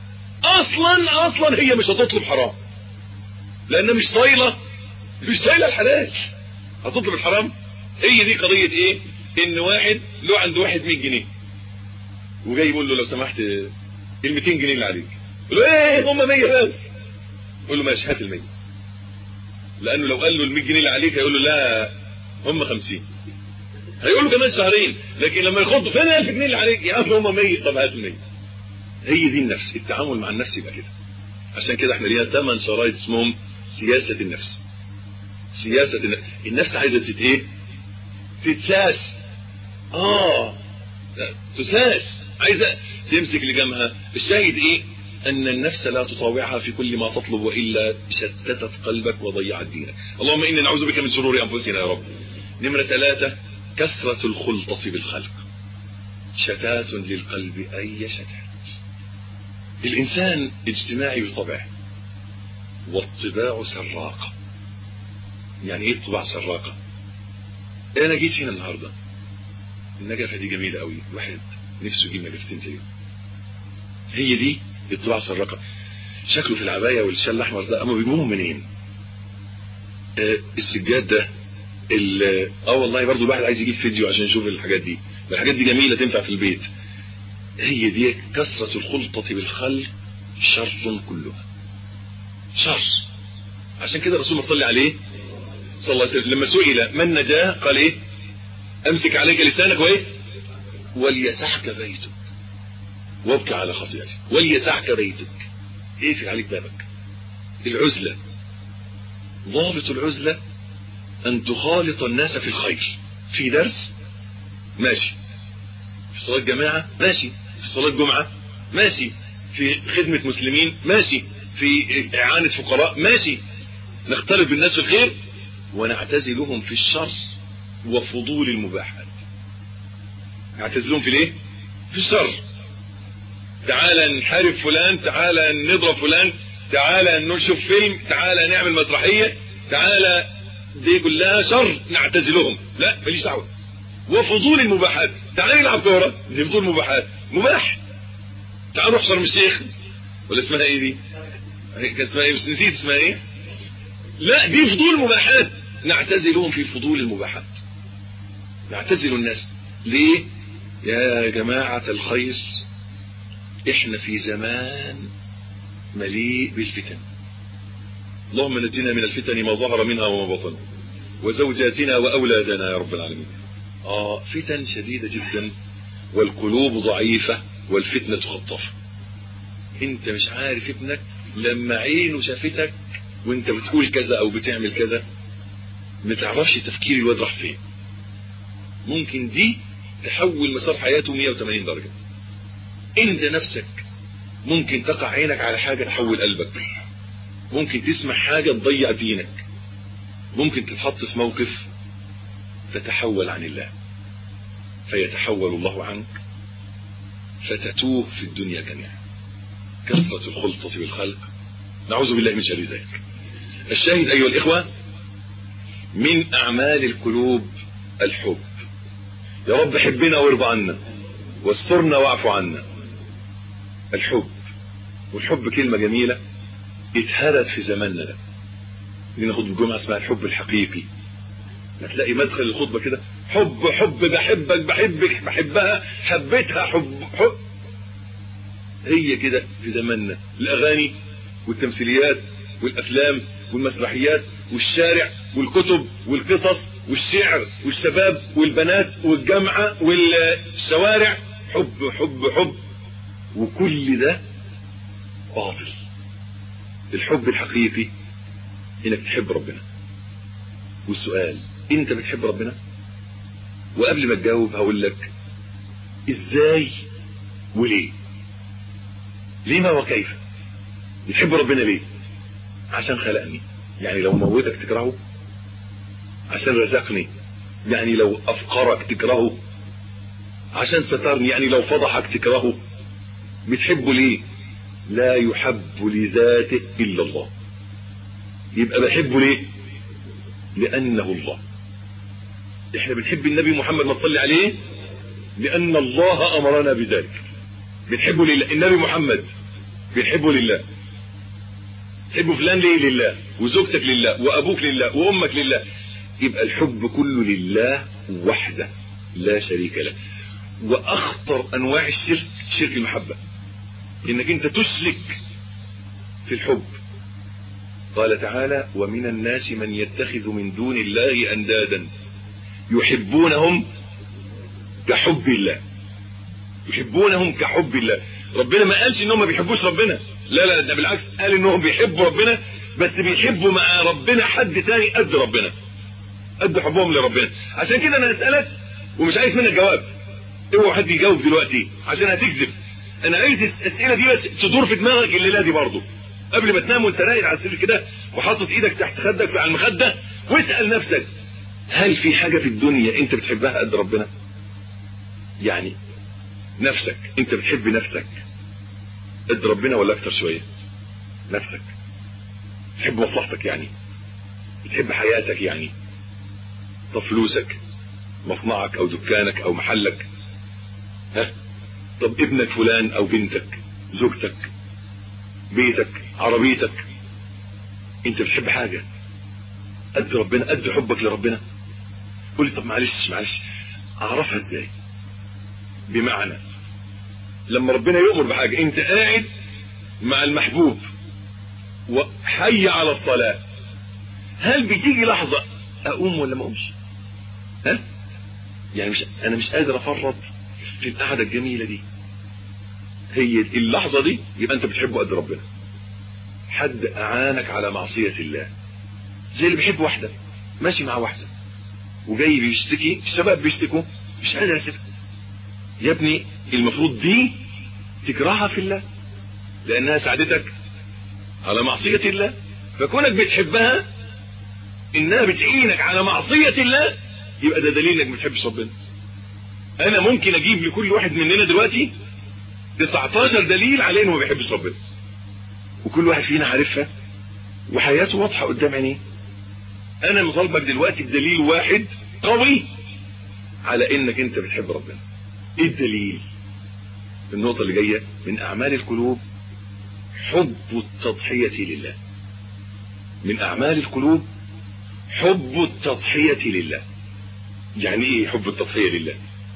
اصلا اصلا هي مش هتطلب حرام لان مش صايله مش صايله الحلال هتطلب الحرام هي دي قضيه ايه ان واحد له عند واحد 100 جنيه وجاي يقول له لو سمحت ال 200 جنيه اللي عليك يقول له ايه هم 100 بس يقول له ماشي هات ال 100 لانه لو قال له ال 100 جنيه اللي عليك هيقول له لا هم 50 هيقول له كمان شهرين لكن لما يخضوا فين ال 1000 جنيه اللي عليك يا عم هم 100 طب هات ال 100 هي دي النفس التعامل مع النفس يبقى كده عشان كده احنا لينا ثمان شرايط اسمهم سياسة النفس سياسة النفس النفس عايزة تت ايه تتساس اه لا، تساس عايزة تمسك لجامها الشاهد ايه ان النفس لا تطاوعها في كل ما تطلب والا شتتت قلبك وضيعت دينك اللهم اني نعوذ بك من شرور انفسنا يا رب نمرة ثلاثة كثرة الخلطة بالخلق شتات للقلب اي شتات الانسان اجتماعي بطبعه والطباع سراقة يعني ايه الطباع سراقة انا جيت هنا النهاردة النجفة دي جميلة قوي الواحد نفسه يجيب نجفتين زيه هي دي الطباع سراقة شكله في العباية والشال الاحمر ده اما بيجيبوهم منين آه السجاد ده ال- اه والله برضو الواحد عايز يجيب فيديو عشان يشوف الحاجات دي الحاجات دي جميلة تنفع في البيت هي دي كثرة الخلطة بالخلق شر كلها شر عشان كده الرسول صلى عليه صلى الله عليه وسلم لما سئل من نجاه قال ايه امسك عليك لسانك وايه وليسعك بيتك وابكى على خطيئتك وليسعك بيتك اقفل عليك بابك العزلة ضابط العزلة ان تخالط الناس في الخير في درس ماشي في صلاة جماعة ماشي في صلاة جمعة ماشي في خدمة مسلمين ماشي في إعانة فقراء ماشي نختلط بالناس في الخير ونعتزلهم في الشر وفضول المباحات نعتزلهم في الايه في الشر تعالى نحارب فلان تعالى نضرب فلان تعالى نشوف فيلم تعالى نعمل مسرحية تعالى دي كلها شر نعتزلهم لا ماليش دعوه وفضول المباحات تعال نلعب كوره دي فضول مباحات مباح تعال نروح شرم الشيخ ولا اسمها ايه دي كان اسمها ايه بس نسيت اسمها ايه لا دي فضول مباحات نعتزلهم في فضول المباحات نعتزل الناس ليه يا جماعة الخير احنا في زمان مليء بالفتن اللهم نجنا من الفتن ما ظهر منها وما بطن وزوجاتنا وأولادنا يا رب العالمين آه فتن شديدة جدا والقلوب ضعيفة والفتنة خطافة انت مش عارف ابنك لما عينه شافتك وانت بتقول كذا او بتعمل كذا ما تعرفش تفكير الواد راح فين ممكن دي تحول مسار حياته 180 درجة انت نفسك ممكن تقع عينك على حاجة تحول قلبك ممكن تسمع حاجة تضيع دينك ممكن تتحط في موقف تتحول عن الله فيتحول الله عنك فتتوه في الدنيا جميعا كثرة الخلطة بالخلق نعوذ بالله من شر ذلك الشاهد أيها الإخوة من أعمال القلوب الحب يا رب حبنا وارضى عنا واسترنا واعف عنا الحب والحب كلمة جميلة اتهرت في زماننا ده ناخد الجمعة اسمها الحب الحقيقي هتلاقي مدخل الخطبة كده حب حب بحبك بحبك بحبها حبيتها حب حب هي كده في زماننا الأغاني والتمثيليات والأفلام والمسرحيات والشارع والكتب والقصص والشعر والشباب والبنات والجامعة والشوارع حب حب حب وكل ده باطل الحب الحقيقي انك تحب ربنا والسؤال انت بتحب ربنا وقبل ما تجاوب هقول لك ازاي وليه ليه ما وكيف بتحب ربنا ليه عشان خلقني يعني لو موتك تكرهه عشان رزقني يعني لو افقرك تكرهه عشان سترني يعني لو فضحك تكرهه بتحبه ليه لا يحب لذاته الا الله يبقى بحبه ليه لانه الله احنا بنحب النبي محمد ما تصلي عليه لان الله امرنا بذلك بنحبه لله النبي محمد بنحبه لله تحب فلان ليه لله وزوجتك لله وابوك لله وامك لله يبقى الحب كله لله وحده لا شريك له واخطر انواع الشرك شرك المحبه انك انت تشرك في الحب قال تعالى ومن الناس من يتخذ من دون الله اندادا يحبونهم كحب الله يحبونهم كحب الله ربنا ما قالش انهم ما بيحبوش ربنا لا لا ده بالعكس قال انهم بيحبوا ربنا بس بيحبوا مع ربنا حد تاني قد ربنا قد حبهم لربنا عشان كده انا اسالك ومش عايز منك جواب اوعى حد يجاوب دلوقتي عشان هتكذب انا عايز الاسئله دي بس تدور في دماغك الليله دي برضه قبل ما تنام وانت راقد على السرير كده وحاطط ايدك تحت خدك على المخده واسال نفسك هل في حاجه في الدنيا انت بتحبها قد ربنا يعني نفسك انت بتحب نفسك قد ربنا ولا اكتر شويه نفسك تحب مصلحتك يعني بتحب حياتك يعني طب فلوسك مصنعك او دكانك او محلك ها طب ابنك فلان او بنتك زوجتك بيتك عربيتك انت بتحب حاجة قد ربنا قد حبك لربنا قول لي طب معلش معلش اعرفها ازاي بمعنى لما ربنا يؤمر بحاجة انت قاعد مع المحبوب وحي على الصلاة هل بتيجي لحظة اقوم ولا ما اقومش ها يعني مش انا مش قادر افرط في القعدة الجميلة دي هي اللحظة دي يبقى انت بتحبه قد ربنا حد اعانك على معصية الله زي اللي بيحب واحدة ماشي مع واحدة وجاي بيشتكي الشباب بيشتكوا مش قادر اسيبها يا ابني المفروض دي تكرهها في الله لانها ساعدتك على معصية الله فكونك بتحبها انها بتعينك على معصية الله يبقى ده دليل انك ما بتحبش ربنا انا ممكن اجيب لكل واحد مننا دلوقتي 19 دليل على انه ما بيحبش ربنا وكل واحد فينا عارفها وحياته واضحه قدام عينيه انا مطالبك دلوقتي بدليل واحد قوي على انك انت بتحب ربنا ايه الدليل النقطة اللي جاية من اعمال القلوب حب التضحية لله من اعمال القلوب حب التضحية لله يعني ايه حب التضحية لله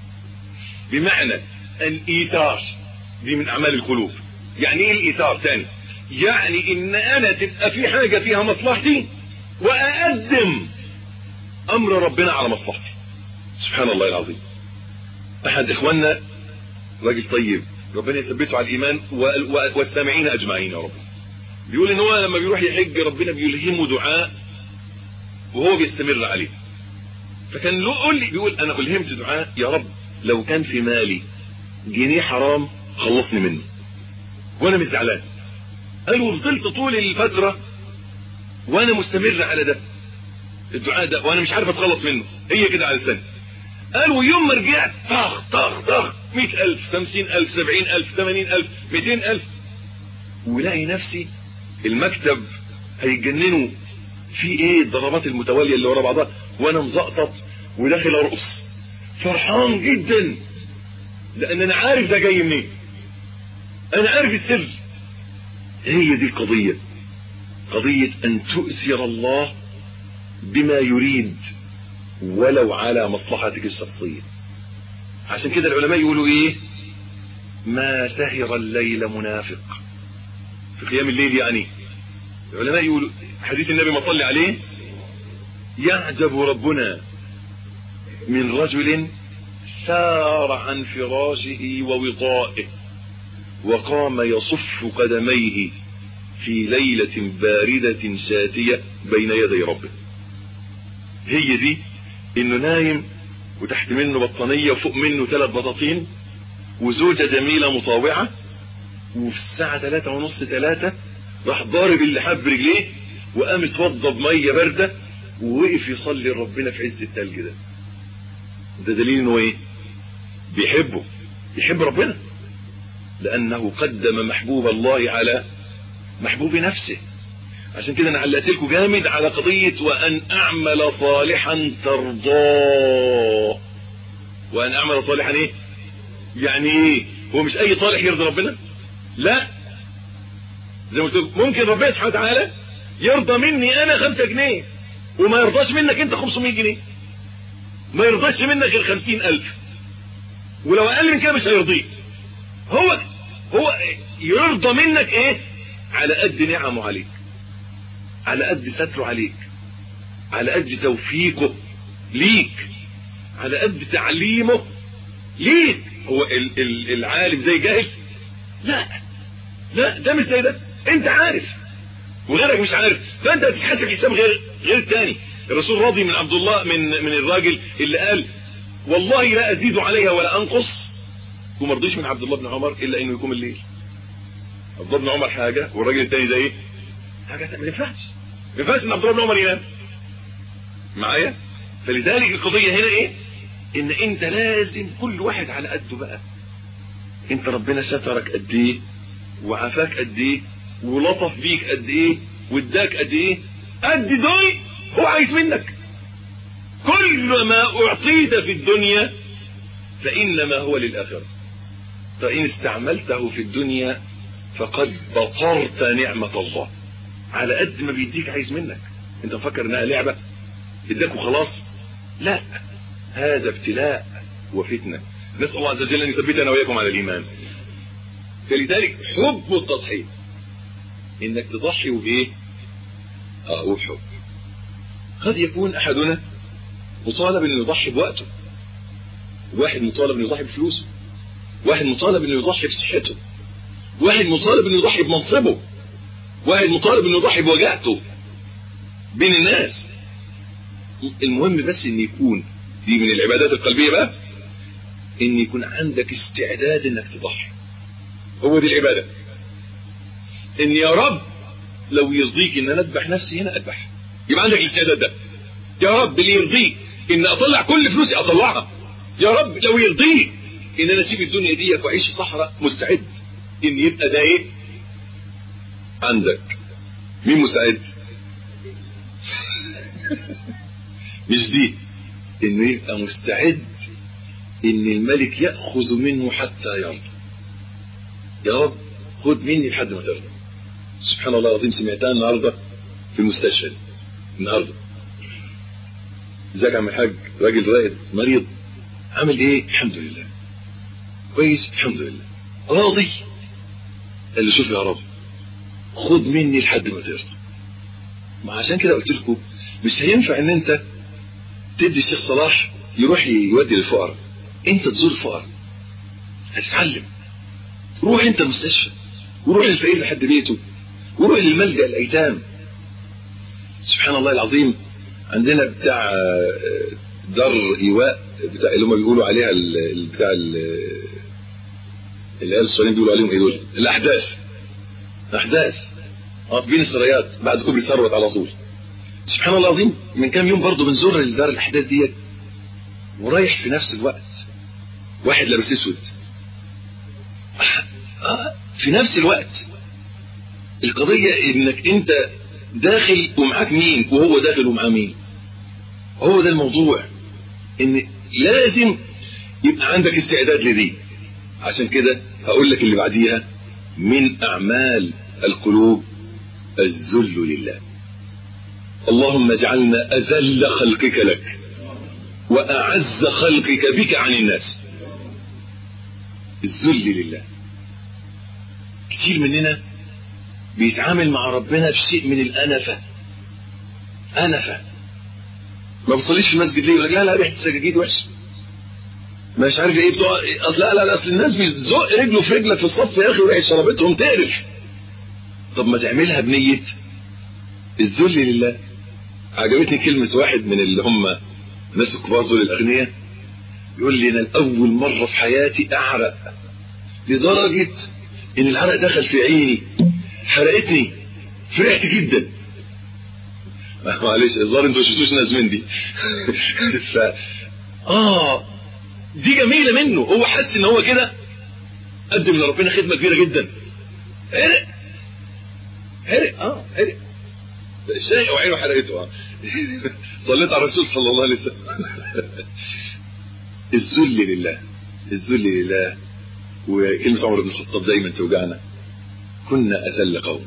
بمعنى الايثار دي من اعمال القلوب يعني ايه الايثار تاني يعني ان انا تبقى في حاجة فيها مصلحتي واقدم امر ربنا على مصلحتي سبحان الله العظيم احد اخواننا راجل طيب ربنا يثبته على الايمان والسامعين اجمعين يا رب بيقول ان هو لما بيروح يحج ربنا بيلهمه دعاء وهو بيستمر عليه فكان له قول لي بيقول انا الهمت دعاء يا رب لو كان في مالي جنيه حرام خلصني منه وانا مش زعلان قال وفضلت طول الفترة وانا مستمر على ده الدعاء ده وانا مش عارف اتخلص منه هي كده على لساني قال ويوم ما رجعت طخ طخ طخ مئة الف خمسين الف سبعين الف ثمانين الف مئتين الف ولاقي نفسي المكتب هيجننوا في ايه الضربات المتوالية اللي ورا بعضها وانا مزقطط وداخل ارقص فرحان جدا لان انا عارف ده جاي منين انا عارف السر هي دي القضية قضية ان تؤثر الله بما يريد ولو على مصلحتك الشخصية عشان كده العلماء يقولوا ايه ما سهر الليل منافق في قيام الليل يعني العلماء يقولوا حديث النبي ما صلي عليه يعجب ربنا من رجل سار عن فراشه ووطائه وقام يصف قدميه في ليلة باردة شاتية بين يدي ربه هي دي انه نايم وتحت منه بطانية وفوق منه ثلاث بطاطين وزوجة جميلة مطاوعة وفي الساعة ثلاثة ونص ثلاثة راح ضارب اللحاب برجليه وقام اتوضى بمية باردة ووقف يصلي ربنا في عز التلج ده ده دليل انه ايه بيحبه بيحب ربنا لانه قدم محبوب الله على محبوب نفسه عشان كده انا علقت لكم جامد على قضية وان اعمل صالحا ترضاه وان اعمل صالحا ايه يعني ايه هو مش اي صالح يرضي ربنا لا زي ما قلت ممكن ربنا سبحانه وتعالى يرضى مني انا خمسة جنيه وما يرضاش منك انت 500 جنيه ما يرضاش منك غير 50000 ولو اقل من كده مش هيرضيك هو هو يرضى منك ايه على قد نعمه عليك على قد ستره عليك على قد توفيقه ليك على قد تعليمه ليك هو ال ال العالم زي جاهل لا لا ده مش زي ده انت عارف وغيرك مش عارف فانت هتتحاسب حساب غير غير الثاني الرسول راضي من عبد الله من من الراجل اللي قال والله لا ازيد عليها ولا انقص وما رضيش من عبد الله بن عمر الا انه يقوم الليل عبد الله بن عمر حاجه والراجل الثاني ده ايه حاجه ما ينفعش ما ينفعش ان عبد الله بن عمر ينام معايا فلذلك القضيه هنا ايه ان انت لازم كل واحد على قده بقى انت ربنا سترك قد ايه وعافاك قد ايه ولطف بيك قد ايه واداك قد ايه قد دول هو عايز منك كل ما اعطيت في الدنيا فانما هو للاخره فان استعملته في الدنيا فقد بطرت نعمه الله على قد ما بيديك عايز منك انت مفكر انها لعبه اداك وخلاص لا هذا ابتلاء وفتنه نسال الله عز وجل ان يثبتنا واياكم على الايمان فلذلك حب التضحيه انك تضحي بايه اه وبحب قد يكون احدنا مطالب انه يضحي بوقته واحد مطالب انه يضحي بفلوسه واحد مطالب انه يضحي بصحته واحد مطالب انه يضحي بمنصبه واحد مطالب انه يضحي بوجاهته بين الناس المهم بس ان يكون دي من العبادات القلبية بقى ان يكون عندك استعداد انك تضحي هو دي العبادة ان يا رب لو يرضيك ان انا اذبح نفسي هنا اذبح يبقى عندك الاستعداد ده يا رب اللي يرضيك ان اطلع كل فلوسي اطلعها يا رب لو يرضيك ان انا اسيب الدنيا دي واعيش في صحراء مستعد ان يبقى ده ايه عندك مين مستعد مش دي انه يبقى مستعد ان الملك ياخذ منه حتى يرضى يا رب خد مني لحد ما ترضى سبحان الله العظيم سمعتها النهارده في المستشفى دي. النهارده ازيك يا عم الحاج راجل رائد مريض عامل ايه الحمد لله كويس الحمد لله راضي قال له شوف يا رب خد مني لحد ما ترضى ما عشان كده قلت لكم مش هينفع ان انت تدي الشيخ صلاح يروح يودي للفقراء انت تزور الفقراء هتتعلم روح انت المستشفى وروح للفقير لحد بيته وروح للملجأ الايتام سبحان الله العظيم عندنا بتاع آه، دار ايواء بتاع اللي هم بيقولوا عليها ال- ال- بتاع ال- العيال الصغيرين بيقولوا عليهم ايه دول؟ الاحداث احداث اه بين السرايات بعد كوبري ثروت على طول سبحان الله العظيم من كام يوم برضه بنزور دار الاحداث ديت ورايح في نفس الوقت واحد لابس اسود آه، في نفس الوقت القضية انك انت داخل ومعاك مين وهو داخل ومعاه مين هو ده الموضوع ان لازم يبقى عندك استعداد لدي عشان كده هقول لك اللي بعديها من اعمال القلوب الذل لله اللهم اجعلنا اذل خلقك لك واعز خلقك بك عن الناس الذل لله كتير مننا بيتعامل مع ربنا بشيء من الأنفة أنفة ما بتصليش في المسجد ليه يقول لك لا لا ريحة السجاجيد وحشة مش عارف ايه بتوع اصل لا لا لا، اصل الناس بيزق رجله في رجلك في الصف يا اخي وريحة شربتهم تقرف طب ما تعملها بنية الذل لله عجبتني كلمة واحد من اللي هم الناس الكبار دول الأغنياء يقول لي أنا لأول مرة في حياتي أعرق لدرجة إن العرق دخل في عيني حرقتني فرحت جدا معلش الظاهر انتوا شفتوش ناس من دي ف اه دي جميله منه هو حس ان هو كده قدم لربنا خدمه كبيره جدا حرق حرق اه حرق الشاي وعينه حرقته اه صليت على الرسول صلى الله عليه وسلم الذل لله الذل لله وكلمة عمر بن الخطاب دايما توجعنا كنا أذل قوم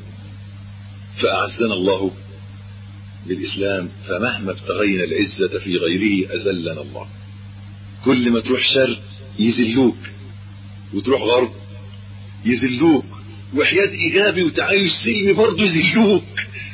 فأعزنا الله بالإسلام فمهما ابتغينا العزة في غيره أذلنا الله كل ما تروح شرق يذلوك وتروح غرب يذلوك وحياة إيجابي وتعايش سلمي برضه يذلوك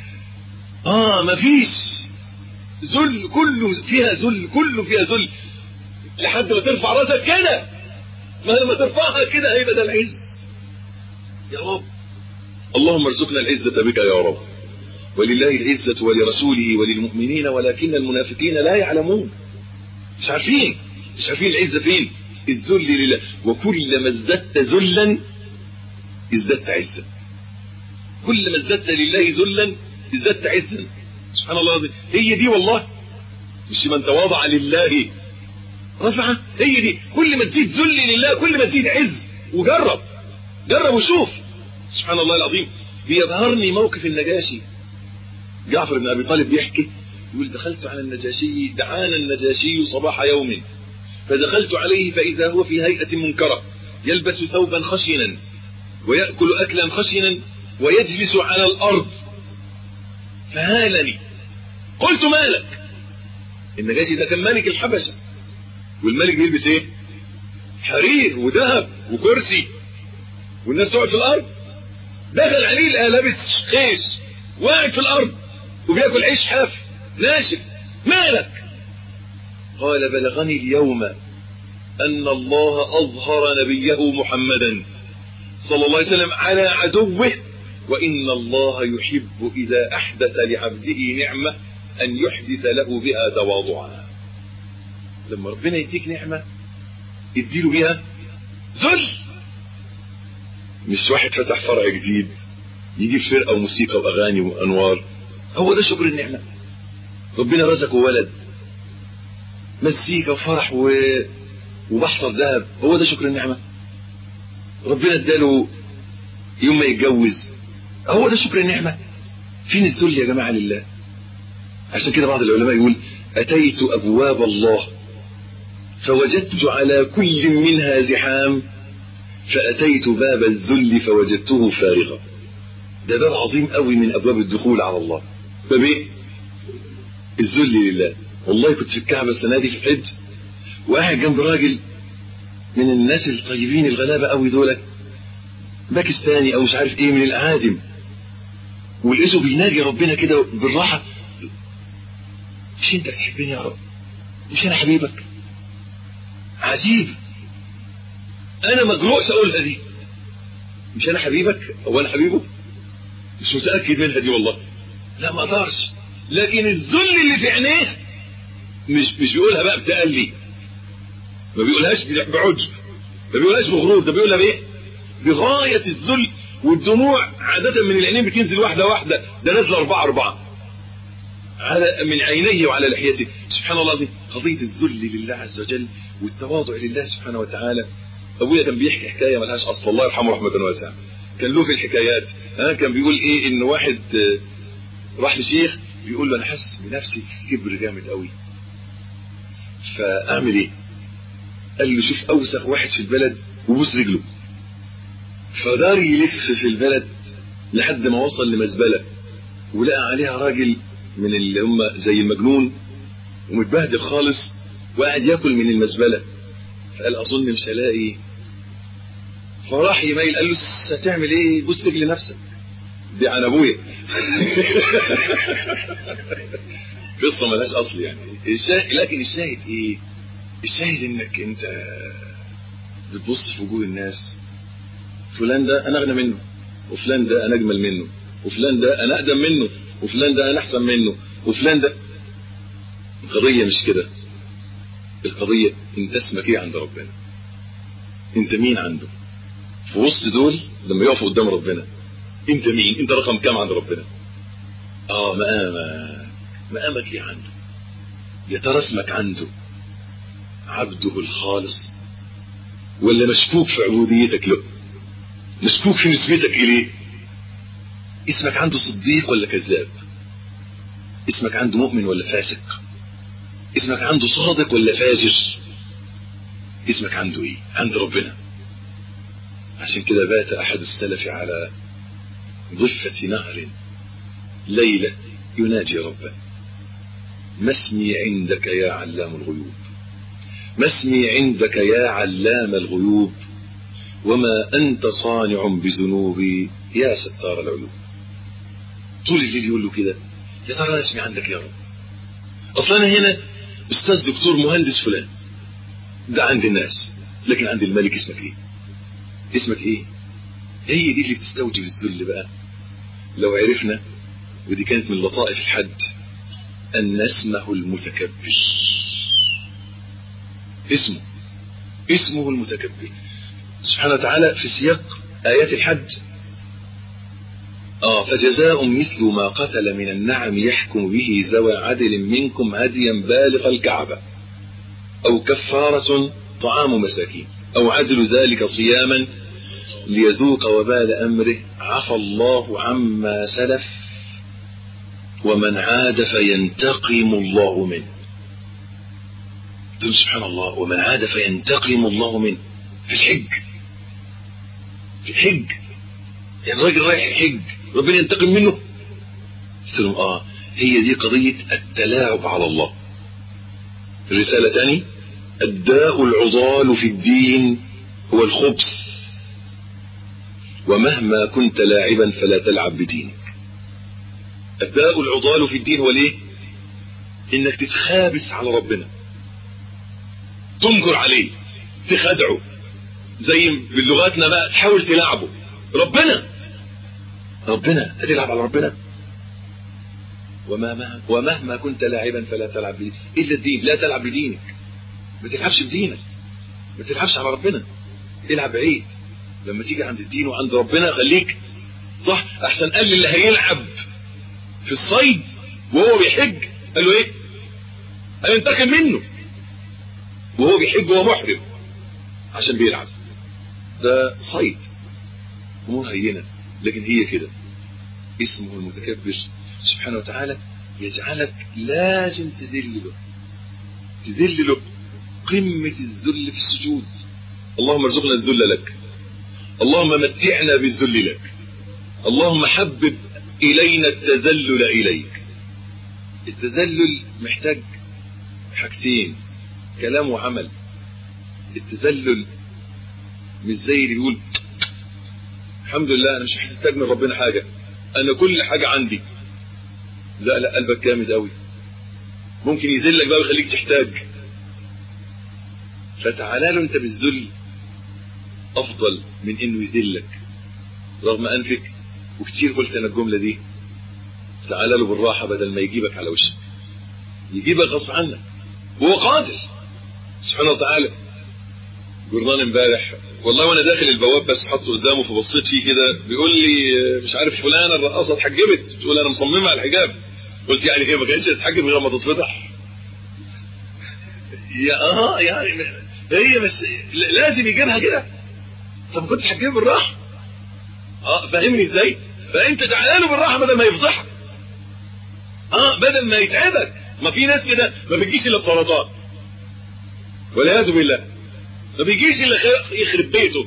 آه مفيش ذل كله فيها ذل كله فيها ذل لحد ما ترفع راسك كده ما لما ترفعها كده هيبقى ده العز يا رب اللهم ارزقنا العزة بك يا رب ولله العزة ولرسوله وللمؤمنين ولكن المنافقين لا يعلمون مش عارفين مش عارفين العزة فين الذل لله وكلما ازددت ذلا ازددت عزا كلما ازددت لله ذلا ازددت عزا سبحان الله العظيم هي دي والله مش من تواضع لله رفعه هي دي كل ما تزيد ذل لله كل ما تزيد عز وجرب جرب وشوف سبحان الله العظيم بيظهرني موقف النجاشي جعفر بن ابي طالب بيحكي يقول دخلت على النجاشي دعانا النجاشي صباح يوم فدخلت عليه فاذا هو في هيئه منكره يلبس ثوبا خشنا وياكل اكلا خشنا ويجلس على الارض فهالني قلت مالك النجاشي ده كان ملك الحبشه والملك بيلبس ايه حرير وذهب وكرسي والناس تقعد في الارض دخل عليه لقى لابس خيش واقع في الارض وبياكل عيش حاف ناشف مالك قال بلغني اليوم ان الله اظهر نبيه محمدا صلى الله عليه وسلم على عدوه وان الله يحب اذا احدث لعبده نعمه ان يحدث له بها تواضعا لما ربنا يديك نعمه اديله بيها ذل مش واحد فتح فرع جديد يجيب فرقه وموسيقى واغاني وانوار هو ده شكر النعمه ربنا رزقه ولد مزيكا وفرح و... وبحصر ذهب هو ده شكر النعمه ربنا اداله يوم ما يتجوز هو ده شكر النعمه فين الذل يا جماعه لله عشان كده بعض العلماء يقول أتيت أبواب الله فوجدت على كل منها زحام فأتيت باب الذل فوجدته فارغا ده باب عظيم قوي من أبواب الدخول على الله باب إيه؟ الذل لله والله كنت في الكعبة السنة دي في حج وقاعد جنب راجل من الناس الطيبين الغلابة قوي دول باكستاني أو مش عارف إيه من الأعاجم ولقيته بيناجي ربنا كده بالراحة مش أنت بتحبني يا رب مش أنا حبيبك عجيب انا مجروح اقولها دي مش انا حبيبك هو انا حبيبه مش متاكد منها دي والله لا ما اقدرش لكن الذل اللي في عينيه مش مش بيقولها بقى بتألي ما بيقولهاش بعجب ما بيقولهاش بغرور ده بيقولها بايه بغايه الذل والدموع عاده من العينين بتنزل واحده واحده ده نازله اربعه اربعه على من عينيه وعلى لحيته سبحان الله العظيم قضيه الذل لله عز وجل والتواضع لله سبحانه وتعالى ابويا كان بيحكي حكايه ملهاش اصل الله يرحمه رحمه واسعه كان له في الحكايات ها كان بيقول ايه ان واحد راح لشيخ بيقول له انا حاسس بنفسي كبر جامد قوي فاعمل ايه قال له شوف اوسخ واحد في البلد وبوس رجله فدار يلف في البلد لحد ما وصل لمزبله ولقى عليها راجل من اللي هم زي المجنون ومتبهدل خالص وقاعد ياكل من المزبله فقال اظن مش هلاقي فراح يميل قال له هتعمل ايه بص رجل نفسك دي عن ابويا قصه ملهاش اصل يعني الشاهد لكن الشاهد ايه الشاهد انك انت بتبص في وجوه الناس فلان ده انا اغنى منه وفلان ده انا اجمل منه وفلان ده انا اقدم منه وفلان ده انا احسن منه وفلان ده القضيه مش كده القضيه انت اسمك ايه عند ربنا انت مين عنده في وسط دول لما يقفوا قدام ربنا انت مين انت رقم كام عند ربنا اه مقامك مقامك ايه عنده يا ترى اسمك عنده عبده الخالص ولا مشكوك في عبوديتك له مشكوك في نسبتك اليه اسمك عنده صديق ولا كذاب اسمك عنده مؤمن ولا فاسق اسمك عنده صادق ولا فاجر اسمك عنده ايه عند ربنا عشان كده بات احد السلف على ضفة نهر ليلة يناجي ربه ما اسمي عندك يا علام الغيوب ما اسمي عندك يا علام الغيوب وما أنت صانع بذنوبي يا ستار العيوب طول الليل يقول له كده يا ترى انا اسمي عندك يا رب اصلا انا هنا استاذ دكتور مهندس فلان ده عند الناس لكن عند الملك اسمك ايه اسمك ايه هي دي اللي بتستوجب الذل بقى لو عرفنا ودي كانت من لطائف الحج ان اسمه المتكبر اسمه اسمه المتكبر سبحانه وتعالى في سياق آيات الحج آه فجزاء مثل ما قتل من النعم يحكم به ذوى عدل منكم هديا بالغ الكعبة أو كفارة طعام مساكين أو عدل ذلك صياما ليذوق وبال أمره عفى الله عما سلف ومن عاد فينتقم الله منه تقول سبحان الله ومن عاد فينتقم الله منه في الحج في الحج يعني الراجل رايح الحج ربنا ينتقم منه قلت لهم اه هي دي قضية التلاعب على الله الرسالة تاني الداء العضال في الدين هو الخبث ومهما كنت لاعبا فلا تلعب بدينك الداء العضال في الدين هو ليه انك تتخابس على ربنا تنكر عليه تخدعه زي بلغتنا بقى تحاول تلعبه ربنا ربنا هتلعب على ربنا وما ومهما كنت لاعبا فلا تلعب بدينك الا الدين لا تلعب بدينك ما تلعبش بدينك ما تلعبش على ربنا العب بعيد لما تيجي عند الدين وعند ربنا خليك صح احسن قال اللي هيلعب في الصيد وهو بيحج قال له ايه هينتقم منه وهو بيحج وهو محرم عشان بيلعب ده صيد امور هينه لكن هي كده اسمه المتكبر سبحانه وتعالى يجعلك لازم تذل له تذل له قمة الذل في السجود اللهم ارزقنا الذل لك اللهم متعنا بالذل لك اللهم حبب إلينا التذلل إليك التذلل محتاج حاجتين كلام وعمل التذلل مش زي اللي بيقول الحمد لله انا مش محتاج من ربنا حاجه انا كل حاجه عندي لا لا قلبك جامد قوي ممكن يذلك بقى ويخليك تحتاج فتعالى له انت بالذل افضل من انه يذلك رغم انفك وكتير قلت انا الجمله دي تعالى له بالراحه بدل ما يجيبك على وشك يجيبك غصب عنك وهو قادر سبحانه وتعالى جورنان امبارح والله وانا داخل البواب بس حطه قدامه فبصيت فيه كده بيقول لي مش عارف فلانه الرقاصه اتحجبت بتقول انا مصممه على الحجاب قلت يعني هي ما كانتش تتحجب غير ما تتفضح يا اه يعني هي بس لازم يجيبها كده طب كنت تحجبها بالراحه اه فاهمني ازاي فانت تعالى له بالراحه بدل ما يفضحك اه بدل ما يتعبك ما في ناس كده ما بتجيش الا بسرطان والعياذ بالله ما بيجيش الا يخرب بيته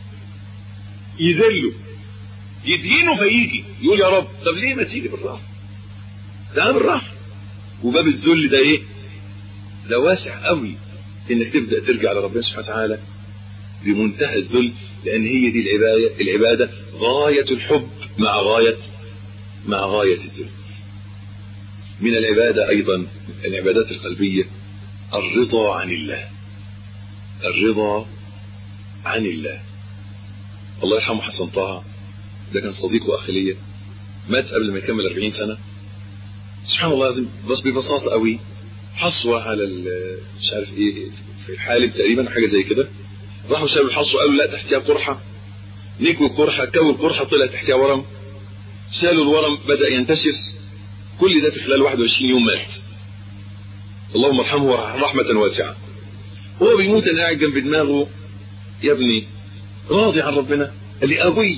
يذله يدينه فيجي يقول يا رب طب ليه ما تيجي بالراحه تعال بالراحه وباب الذل ده ايه ده واسع قوي انك تبدا ترجع لربنا سبحانه وتعالى بمنتهى الذل لان هي دي العباده العباده غايه الحب مع غايه مع غايه الذل من العباده ايضا العبادات القلبيه الرضا عن الله الرضا عن الله الله يرحمه حسن طه ده كان صديق واخ ليا مات قبل ما يكمل 40 سنه سبحان الله العظيم بس ببساطه قوي حصوه على مش عارف ايه في الحالب تقريبا حاجه زي كده راحوا شالوا الحصوه قالوا لا تحتها قرحه نكوا القرحه كوا القرحه طلع تحتها ورم شالوا الورم بدا ينتشر كل ده في خلال 21 يوم مات اللهم ارحمه رحمه واسعه هو بيموت انا قاعد جنب دماغه يا ابني راضي عن ربنا قال لي قوي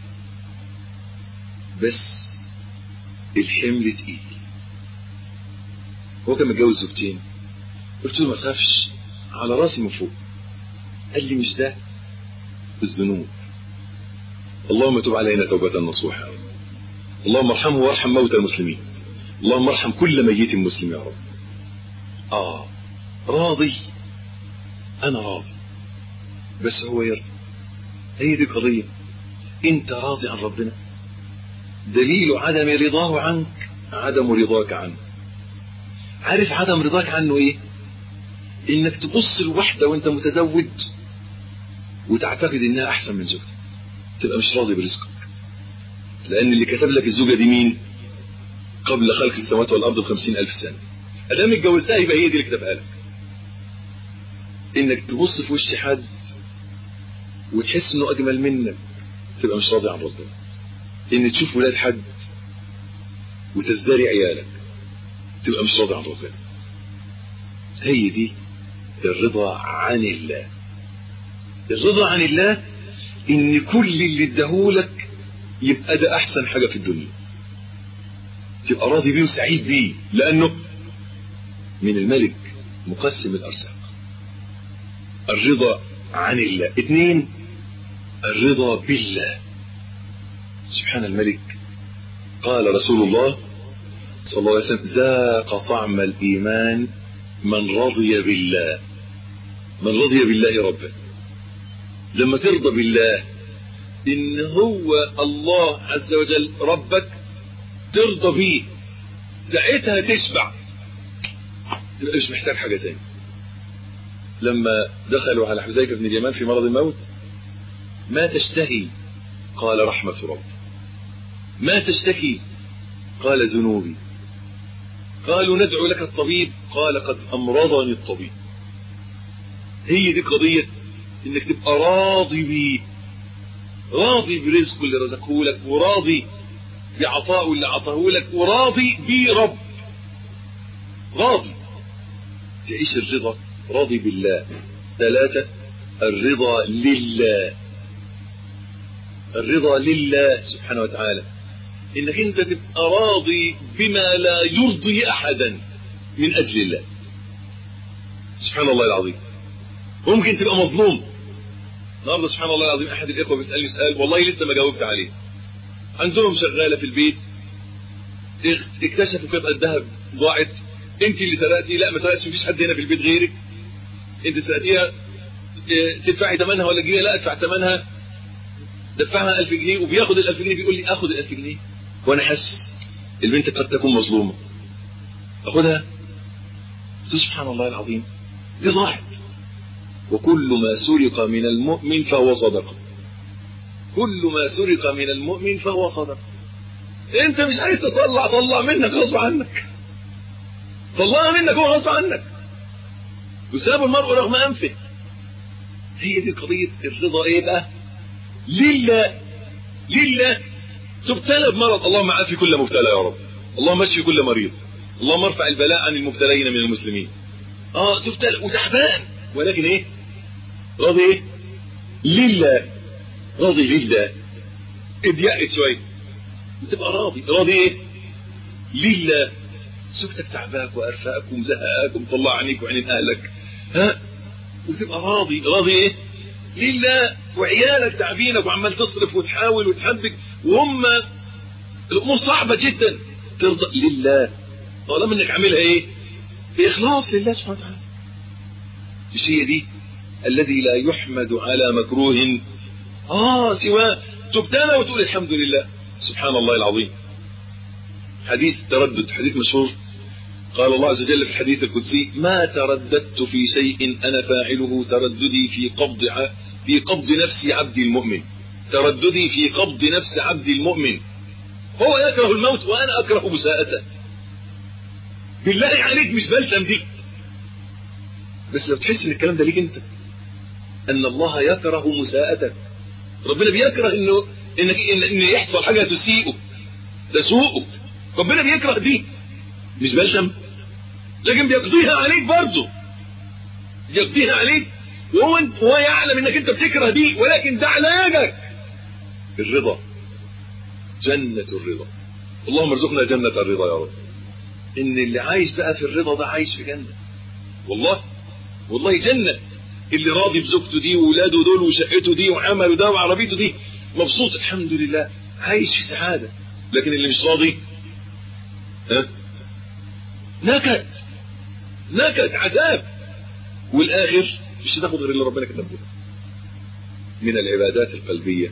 بس الحمل تقيل هو كان متجوز زوجتين قلت له ما تخافش على راسي من فوق قال لي مش ده الذنوب اللهم تب علينا توبة نصوحة اللهم ارحمه وارحم موتى المسلمين اللهم ارحم كل ميت مسلم يا رب اه راضي انا راضي بس هو يرضى هي دي قضية انت راضي عن ربنا دليل عدم رضاه عنك عدم رضاك عنه عارف عدم رضاك عنه ايه انك تبص لواحدة وانت متزوج وتعتقد انها احسن من زوجتك تبقى مش راضي برزقك لان اللي كتب لك الزوجة دي مين قبل خلق السماوات والارض بخمسين الف سنة ادام اتجوزتها يبقى هي دي اللي كتبها لك انك تبص في وش حد وتحس انه اجمل منك تبقى مش راضي عن ربنا ان تشوف ولاد حد وتزدري عيالك تبقى مش راضي عن ربنا هي دي الرضا عن الله الرضا عن الله ان كل اللي اداهولك يبقى ده احسن حاجة في الدنيا تبقى راضي بيه وسعيد بيه لانه من الملك مقسم الارزاق الرضا عن الله اثنين الرضا بالله سبحان الملك قال رسول الله صلى الله عليه وسلم ذاق طعم الإيمان من رضي بالله من رضي بالله ربا لما ترضى بالله إن هو الله عز وجل ربك ترضى بيه ساعتها تشبع تبقى مش محتاج حاجة تاني لما دخلوا على حذيفة بن اليمان في مرض الموت ما تشتهي قال رحمة رب ما تشتكي قال ذنوبي قالوا ندعو لك الطبيب قال قد أمرضني الطبيب هي دي قضية انك تبقى راضي بيه راضي برزقه اللي رزقه لك وراضي بعطائه اللي عطاه لك وراضي برب راضي تعيش الرضا راضي بالله ثلاثة الرضا لله الرضا لله سبحانه وتعالى انك انت تبقى راضي بما لا يرضي احدا من اجل الله سبحان الله العظيم ممكن تبقى مظلوم النهارده سبحان الله العظيم احد الاخوه بيسالني سؤال والله لسه ما جاوبت عليه عندهم شغاله في البيت اكتشفوا قطعه ذهب ضاعت انت اللي سرقتي لا ما سرقتش مفيش حد هنا في البيت غيرك انت سرقتيها تدفعي ثمنها ولا جنيه لا ادفع ثمنها دفعها 1000 جنيه وبياخد ال 1000 جنيه بيقول لي اخد ال 1000 جنيه وانا حاسس البنت قد تكون مظلومه اخدها سبحان الله العظيم دي ضاعت وكل ما سرق من المؤمن فهو صدقه كل ما سرق من المؤمن فهو صدقه انت مش عايز تطلع طلع منك غصب عنك طلعها منك هو غصب عنك يساب المرء رغم انفه هي دي قضيه الرضا ايه بقى لله لله تبتلى بمرض اللهم عافي كل مبتلى يا رب اللهم اشفي كل مريض اللهم ارفع البلاء عن المبتلين من المسلمين اه تبتلى وتعبان ولكن ايه راضي ايه لله راضي لله اضيقت شويه بتبقى راضي راضي ايه لله سكتك تعباك وارفاك ومزهقك ومطلع عينيك وعين اهلك ها وتبقى راضي راضي ايه لله وعيالك تعبينك وعمال تصرف وتحاول وتحبك وهم الامور صعبه جدا ترضى لله طالما انك عاملها ايه باخلاص لله سبحانه وتعالى مش هي دي الذي لا يحمد على مكروه اه سواه تبتلى وتقول الحمد لله سبحان الله العظيم حديث التردد حديث مشهور قال الله عز وجل في الحديث القدسي ما ترددت في شيء انا فاعله ترددي في قبض في قبض نفس عبدي المؤمن ترددي في قبض نفس عبدي المؤمن هو يكره الموت وانا اكره مساءته بالله عليك مش بلتم دي بس لو تحس ان الكلام ده ليك انت ان الله يكره مساءتك ربنا بيكره انه انك ان, إن يحصل حاجه تسيئك تسوءك ربنا بيكره دي مش بلتم لكن بيقضيها عليك برضه يقضيها عليك وهو هو يعلم انك انت بتكره دي ولكن ده علاجك الرضا جنة الرضا اللهم ارزقنا جنة الرضا يا رب ان اللي عايش بقى في الرضا ده عايش في جنة والله والله جنة اللي راضي بزوجته دي وولاده دول وشقته دي وعمله ده وعربيته دي مبسوط الحمد لله عايش في سعادة لكن اللي مش راضي ها نكد نكد عذاب والاخر مش هتاخد غير اللي ربنا كتبه له من العبادات القلبية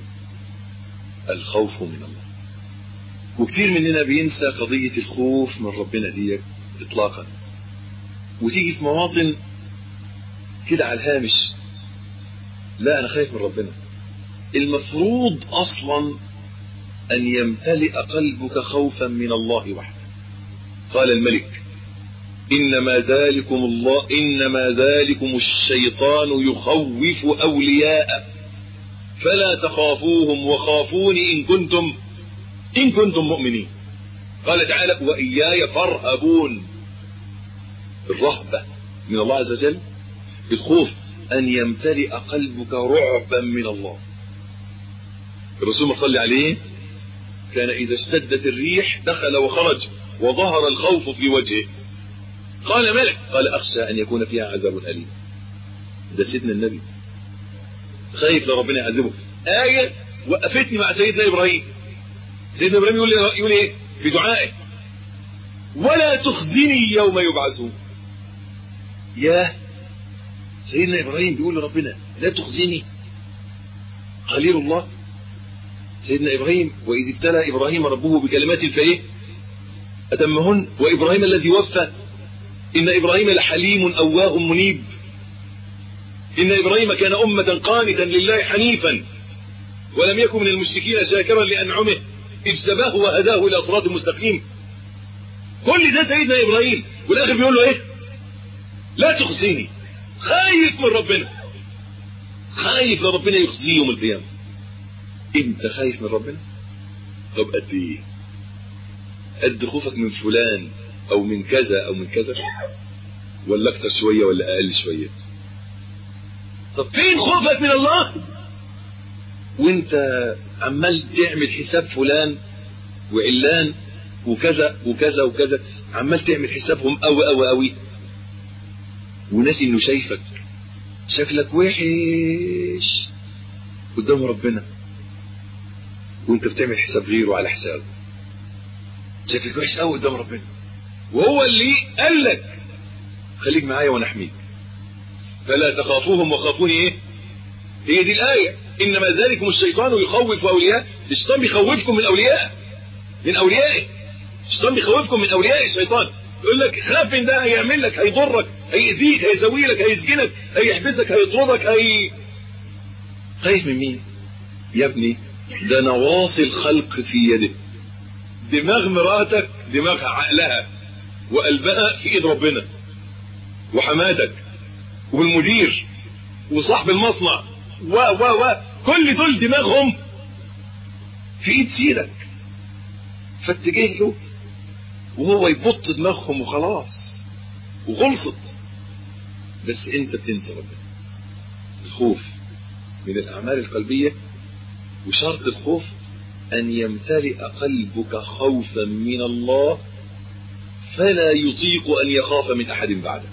الخوف من الله وكتير مننا بينسى قضية الخوف من ربنا دي اطلاقا وتيجي في مواطن كده على الهامش لا انا خايف من ربنا المفروض اصلا ان يمتلئ قلبك خوفا من الله وحده قال الملك انما ذلكم الله انما ذلكم الشيطان يخوف اولياءه فلا تخافوهم وخافوني ان كنتم ان كنتم مؤمنين قال تعالى واياي فارهبون الرهبه من الله عز وجل الخوف ان يمتلئ قلبك رعبا من الله الرسول صلى عليه كان اذا اشتدت الريح دخل وخرج وظهر الخوف في وجهه قال ملك قال اخشى ان يكون فيها عذاب اليم ده سيدنا النبي خايف لربنا يعذبه آية وقفتني مع سيدنا إبراهيم سيدنا إبراهيم يقول لي يقول إيه في دعائه ولا تخزني يوم يبعثون يا سيدنا إبراهيم بيقول لربنا لا تخزني خليل الله سيدنا إبراهيم وإذ ابتلى إبراهيم ربه بكلمات فإيه أتمهن وإبراهيم الذي وفى إن إبراهيم لحليم أواه منيب إن إبراهيم كان أمة قانتا لله حنيفا ولم يكن من المشركين شاكرا لأنعمه اجتباه وهداه إلى صراط مستقيم كل ده سيدنا إبراهيم والآخر بيقول له إيه لا تخزيني خايف من ربنا خايف لربنا يخزيه يوم القيامة انت خايف من ربنا طب قد ايه قد خوفك من فلان او من كذا او من كذا ولا اكتر شوية ولا اقل شوية طب فين خوفك من الله وانت عمال تعمل حساب فلان وعلان وكذا وكذا وكذا عمال تعمل حسابهم قوي قوي قوي وناسي انه شايفك شكلك وحش قدام ربنا وانت بتعمل حساب غيره على حسابه شكلك وحش قوي قدام ربنا وهو اللي قال لك خليك معايا وانا احميك فلا تخافوهم وخافوني ايه هي دي الايه انما ذلكم الشيطان يخوف اولياء الشيطان بيخوفكم من اولياء من اوليائه الشيطان بيخوفكم من اولياء الشيطان يقول لك خاف من ده هيعمل لك هيضرك هيأذيك هيسوي لك هيسجنك هيحبسك هيطردك هي خايف من مين يا ابني ده نواصي الخلق في يده دماغ مراتك دماغ عقلها وقلبها في ايد ربنا وحماتك والمدير وصاحب المصنع و و و كل دول دماغهم في ايد سيدك فاتجه له وهو يبط دماغهم وخلاص وخلصت بس انت بتنسى ربنا الخوف من الاعمال القلبيه وشرط الخوف ان يمتلئ قلبك خوفا من الله فلا يطيق ان يخاف من احد بعده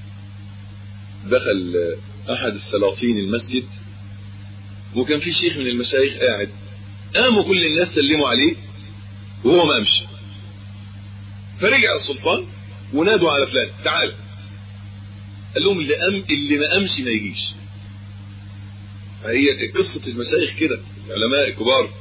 دخل احد السلاطين المسجد وكان في شيخ من المشايخ قاعد قاموا كل الناس سلموا عليه وهو ما امشي فرجع السلطان ونادوا على فلان تعال قال لهم اللي أم اللي ما امشي ما يجيش فهي قصة المشايخ كده العلماء الكبار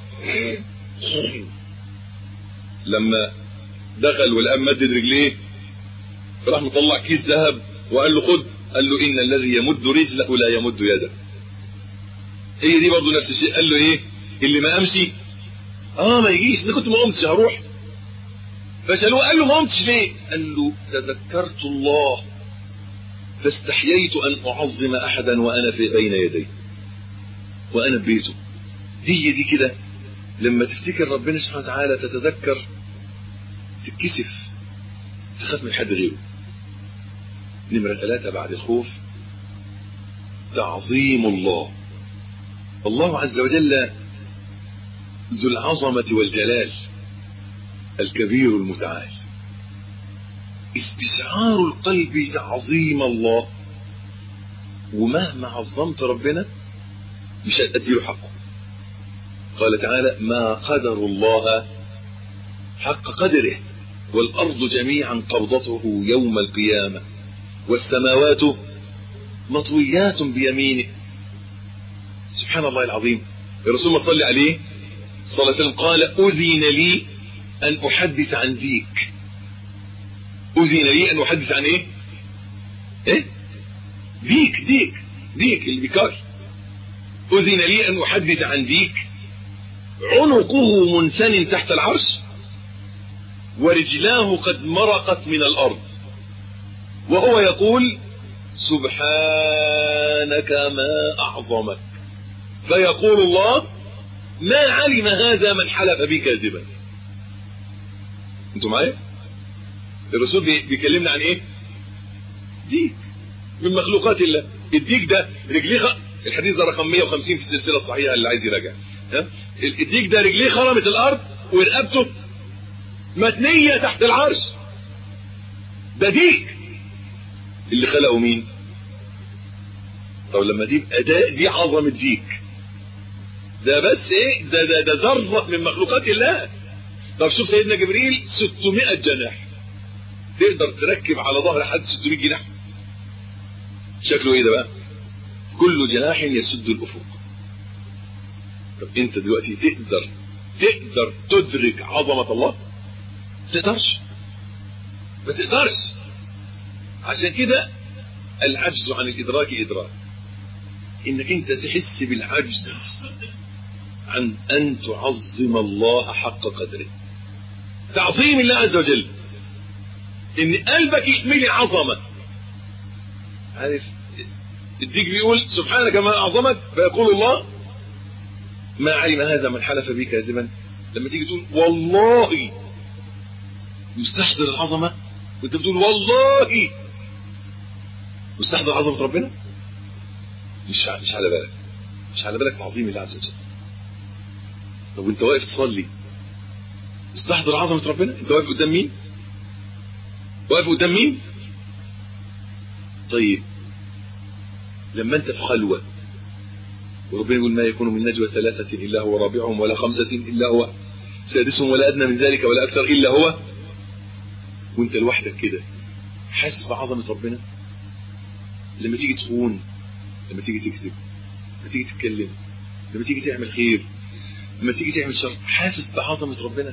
لما دخل والآن مدد رجليه فراح مطلع كيس ذهب وقال له خد قال له إن الذي يمد رجله لا يمد يده هي دي برضه نفس الشيء قال له ايه اللي ما امشي اه ما يجيش اذا كنت ما قمتش هروح فسألوه قال له ما قمتش ليه قال له تذكرت الله فاستحييت ان اعظم احدا وانا في بين يديه وانا في بيته هي دي كده لما تفتكر ربنا سبحانه وتعالى تتذكر تتكسف تخاف من حد غيره نمرة ثلاثة بعد الخوف تعظيم الله الله عز وجل ذو العظمة والجلال الكبير المتعال استشعار القلب تعظيم الله ومهما عظمت ربنا مش هتأدي له حقه قال تعالى ما قدر الله حق قدره والأرض جميعا قبضته يوم القيامة والسماوات مطويات بيمينه سبحان الله العظيم الرسول ما صلي عليه صلى الله عليه وسلم قال أذن لي أن أحدث عن ديك أذن لي أن أحدث عن إيه إيه ديك ديك ديك اللي بيكار أذن لي أن أحدث عن ديك عنقه منسن تحت العرش ورجلاه قد مرقت من الأرض وهو يقول سبحانك ما أعظمك فيقول الله ما علم هذا من حلف بي كاذبا انتوا معايا الرسول بيكلمنا عن ايه ديك من مخلوقات الله الديك ده رجليه خ... الحديث ده رقم 150 في السلسله الصحيحه اللي عايز يراجع ها الديك ده رجليه خرمت الارض ورقبته متنيه تحت العرش ده ديك اللي خلقه مين طب لما دي اداء دي عظمه ديك ده بس ايه ده ده ده ذره من مخلوقات الله طب شوف سيدنا جبريل 600 جناح تقدر تركب على ظهر حد 600 جناح شكله ايه ده بقى كل جناح يسد الافق طب انت دلوقتي تقدر تقدر تدرك عظمه الله ما تقدرش ما تقدرش عشان كده العجز عن الادراك ادراك انك انت تحس بالعجز عن ان تعظم الله حق قدره تعظيم الله عز وجل ان قلبك يحمل عظمه عارف الديك بيقول سبحانك ما اعظمك فيقول الله ما علم هذا من حلف بي كاذبا لما تيجي تقول والله مستحضر العظمه وانت بتقول والله مستحضر عظمه ربنا مش مش على بالك مش على بالك تعظيم الله عز وجل طب وانت واقف تصلي استحضر عظمة ربنا انت واقف قدام مين واقف قدام مين طيب لما انت في خلوة وربنا يقول ما يكون من نجوى ثلاثة إلا هو رابعهم ولا خمسة إلا هو سادسهم ولا أدنى من ذلك ولا أكثر إلا هو وانت لوحدك كده حاسس بعظمة ربنا لما تيجي تخون لما تيجي تكذب لما تيجي تتكلم لما تيجي تعمل خير لما تيجي تعمل شر حاسس بعظمة ربنا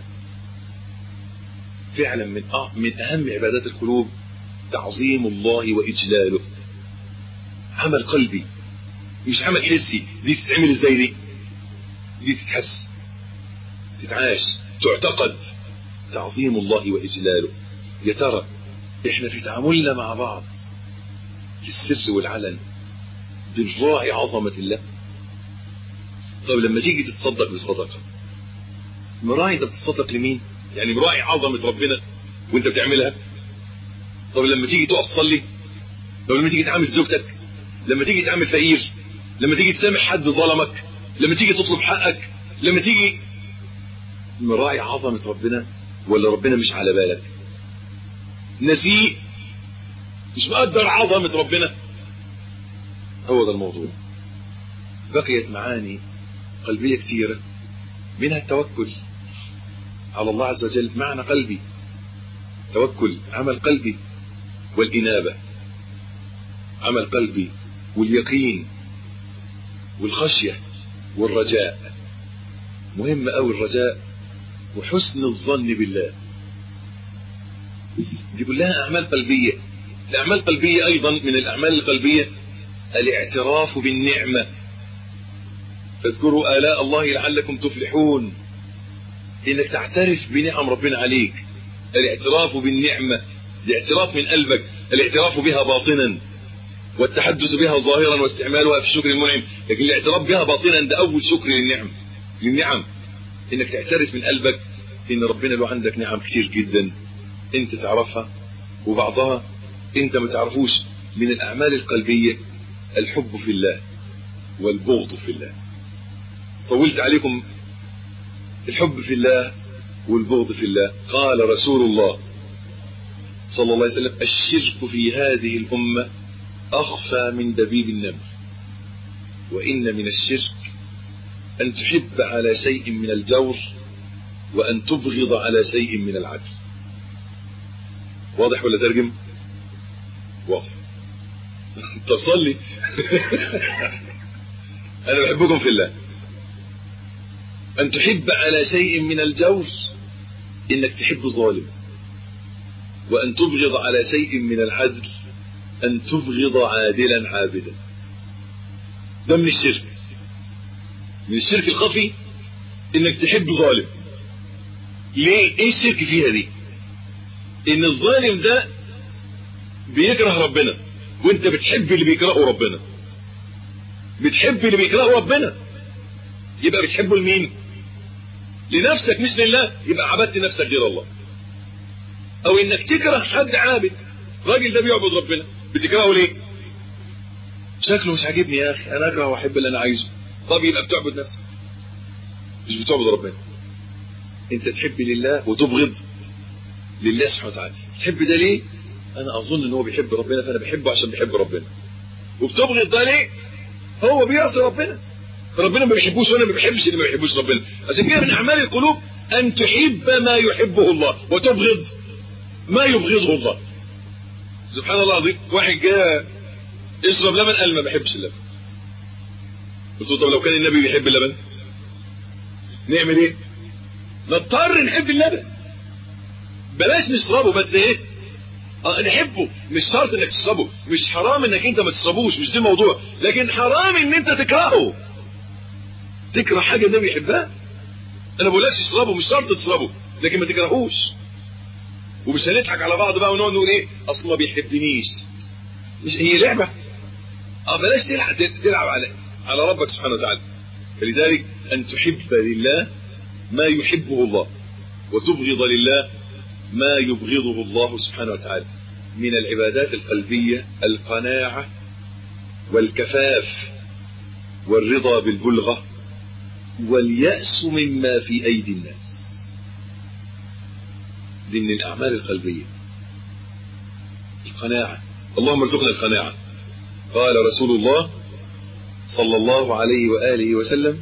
فعلا من أه من أهم عبادات القلوب تعظيم الله وإجلاله عمل قلبي مش عمل حسي دي تتعمل ازاي دي دي تتحس تتعاش تعتقد تعظيم الله وإجلاله يا ترى احنا في تعاملنا مع بعض في السر والعلن بنراعي عظمة الله طب لما تيجي تتصدق بالصدقة مراعي انت بتتصدق لمين يعني مراعي عظمة ربنا وانت بتعملها طب لما تيجي تقف تصلي طب لما تيجي تعامل زوجتك لما تيجي تعامل فقير لما تيجي تسامح حد ظلمك لما تيجي تطلب حقك لما تيجي مراعي عظمة ربنا ولا ربنا مش على بالك نسيء مش مقدر عظمة ربنا هو ده الموضوع بقيت معاني قلبية كثيرة منها التوكل على الله عز وجل معنى قلبي توكل عمل قلبي والإنابة عمل قلبي واليقين والخشية والرجاء مهم أوي الرجاء وحسن الظن بالله دي كلها أعمال قلبية الأعمال القلبية أيضا من الأعمال القلبية الاعتراف بالنعمة فاذكروا آلاء الله لعلكم تفلحون إنك تعترف بنعم ربنا عليك الاعتراف بالنعمة الاعتراف من قلبك الاعتراف بها باطنا والتحدث بها ظاهرا واستعمالها في الشكر المنعم لكن الاعتراف بها باطنا ده أول شكر للنعم للنعم إنك تعترف من قلبك إن ربنا له عندك نعم كتير جدا أنت تعرفها وبعضها أنت ما تعرفوش من الأعمال القلبية الحب في الله والبغض في الله طولت عليكم الحب في الله والبغض في الله قال رسول الله صلى الله عليه وسلم الشرك في هذه الأمة أخفى من دبيب النمل وإن من الشرك أن تحب على شيء من الجور وأن تبغض على شيء من العدل واضح ولا ترجم واضح طب صلي أنا بحبكم في الله أن تحب على شيء من الجور إنك تحب ظالم وأن تبغض على شيء من العدل أن تبغض عادلا عابدا ده من الشرك من الشرك الخفي إنك تحب ظالم ليه إيه الشرك فيها دي إن الظالم ده بيكره ربنا وانت بتحب اللي بيكرهه ربنا بتحب اللي بيكرهه ربنا يبقى بتحبه لمين لنفسك مش لله يبقى عبدت نفسك غير الله او انك تكره حد عابد الراجل ده بيعبد ربنا بتكرهه ليه شكله مش عاجبني يا اخي انا اكره واحب اللي انا عايزه طب يبقى بتعبد نفسك مش بتعبد ربنا انت تحب لله وتبغض لله سبحانه وتعالى تحب ده ليه انا اظن ان هو بيحب ربنا فانا بحبه عشان بيحب ربنا وبتبغض ده ليه هو بيعصي ربنا ربنا ما بيحبوش وانا ما بحبش اللي ما بيحبوش ربنا عشان كده من اعمال القلوب ان تحب ما يحبه الله وتبغض ما يبغضه الله سبحان الله العظيم واحد جاء اشرب لبن قال ما بحبش اللبن قلت له طب لو كان النبي بيحب اللبن نعمل ايه نضطر نحب اللبن بلاش نشربه بس ايه اه نحبه مش شرط انك تشربه مش حرام انك انت ما تشربوش مش دي الموضوع لكن حرام ان انت تكرهه تكره حاجه النبي يحبها انا بقولكش اشربه مش شرط تشربه لكن ما تكرهوش ومش هنضحك على بعض بقى ونقعد نقول ايه اصل ما بيحبنيش مش هي لعبه اه بلاش تلعب تلعب على على ربك سبحانه وتعالى فلذلك ان تحب لله ما يحبه الله وتبغض لله ما يبغضه الله سبحانه وتعالى من العبادات القلبية القناعة والكفاف والرضا بالبلغة واليأس مما في أيدي الناس دي من الأعمال القلبية القناعة اللهم ارزقنا القناعة قال رسول الله صلى الله عليه وآله وسلم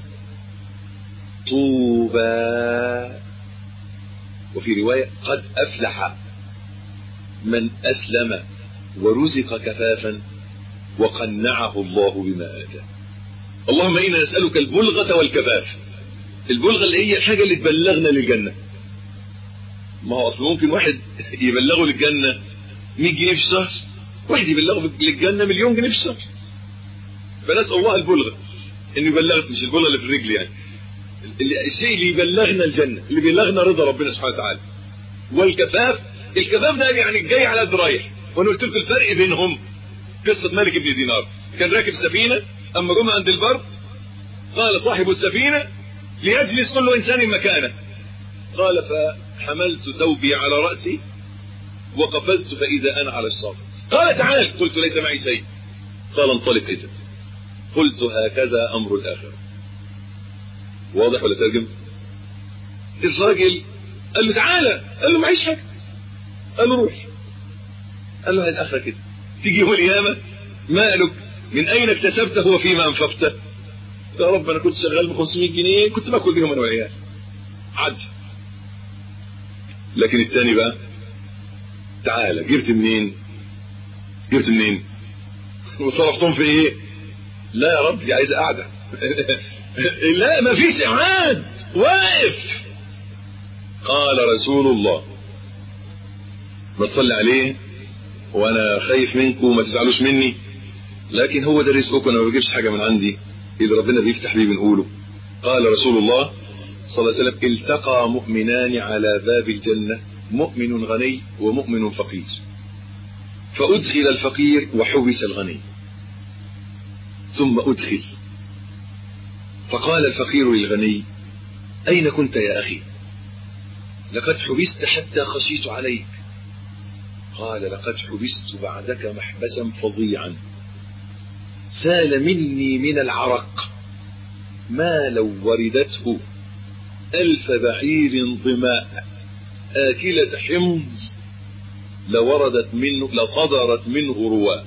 طوبى وفي رواية قد أفلح من أسلم ورزق كفافا وقنعه الله بما آتاه اللهم إنا نسألك البلغة والكفاف البلغة اللي هي الحاجة اللي تبلغنا للجنة ما هو أصلا ممكن واحد يبلغه للجنة 100 جنيه في الشهر واحد يبلغه للجنة مليون جنيه في الشهر فنسأل الله البلغة انه يبلغ مش البلغة اللي في الرجل يعني الشيء اللي يبلغنا الجنة اللي بيبلغنا رضا ربنا سبحانه وتعالى والكفاف الكفاف ده يعني جاي على قد رايح وانا قلت لكم الفرق بينهم قصة مالك بن دينار كان راكب سفينة اما جم عند البر قال صاحب السفينة ليجلس كل انسان مكانه قال فحملت ثوبي على رأسي وقفزت فإذا أنا على الشاطئ قال تعال قلت ليس معي شيء قال انطلق إذا قلت هكذا أمر الآخرة واضح ولا ترجم الراجل قال له تعالى قال له معيش حاجة قال له روح قال له هي الآخرة كده تيجي يوم القيامة مالك من أين اكتسبته وفيما أنفقته يا رب أنا كنت شغال ب 500 جنيه كنت باكل بيهم أنا والعيال عد لكن الثاني بقى تعالى جبت منين جبت منين وصرفتهم في ايه لا يا رب دي عايزه قاعده لا ما فيش اعاد واقف قال رسول الله ما تصلي عليه وانا خايف منكم وما تزعلوش مني لكن هو ده رزقكم انا ما بجيبش حاجه من عندي اذا ربنا بيفتح بيه بنقوله قال رسول الله صلى الله عليه وسلم التقى مؤمنان على باب الجنه مؤمن غني ومؤمن فقير فأدخل الفقير وحبس الغني ثم أدخل فقال الفقير للغني أين كنت يا أخي لقد حبست حتى خشيت عليك قال لقد حبست بعدك محبسا فظيعا سال مني من العرق ما لو وردته ألف بعير ظماء آكلة حمص لوردت منه لصدرت منه رواء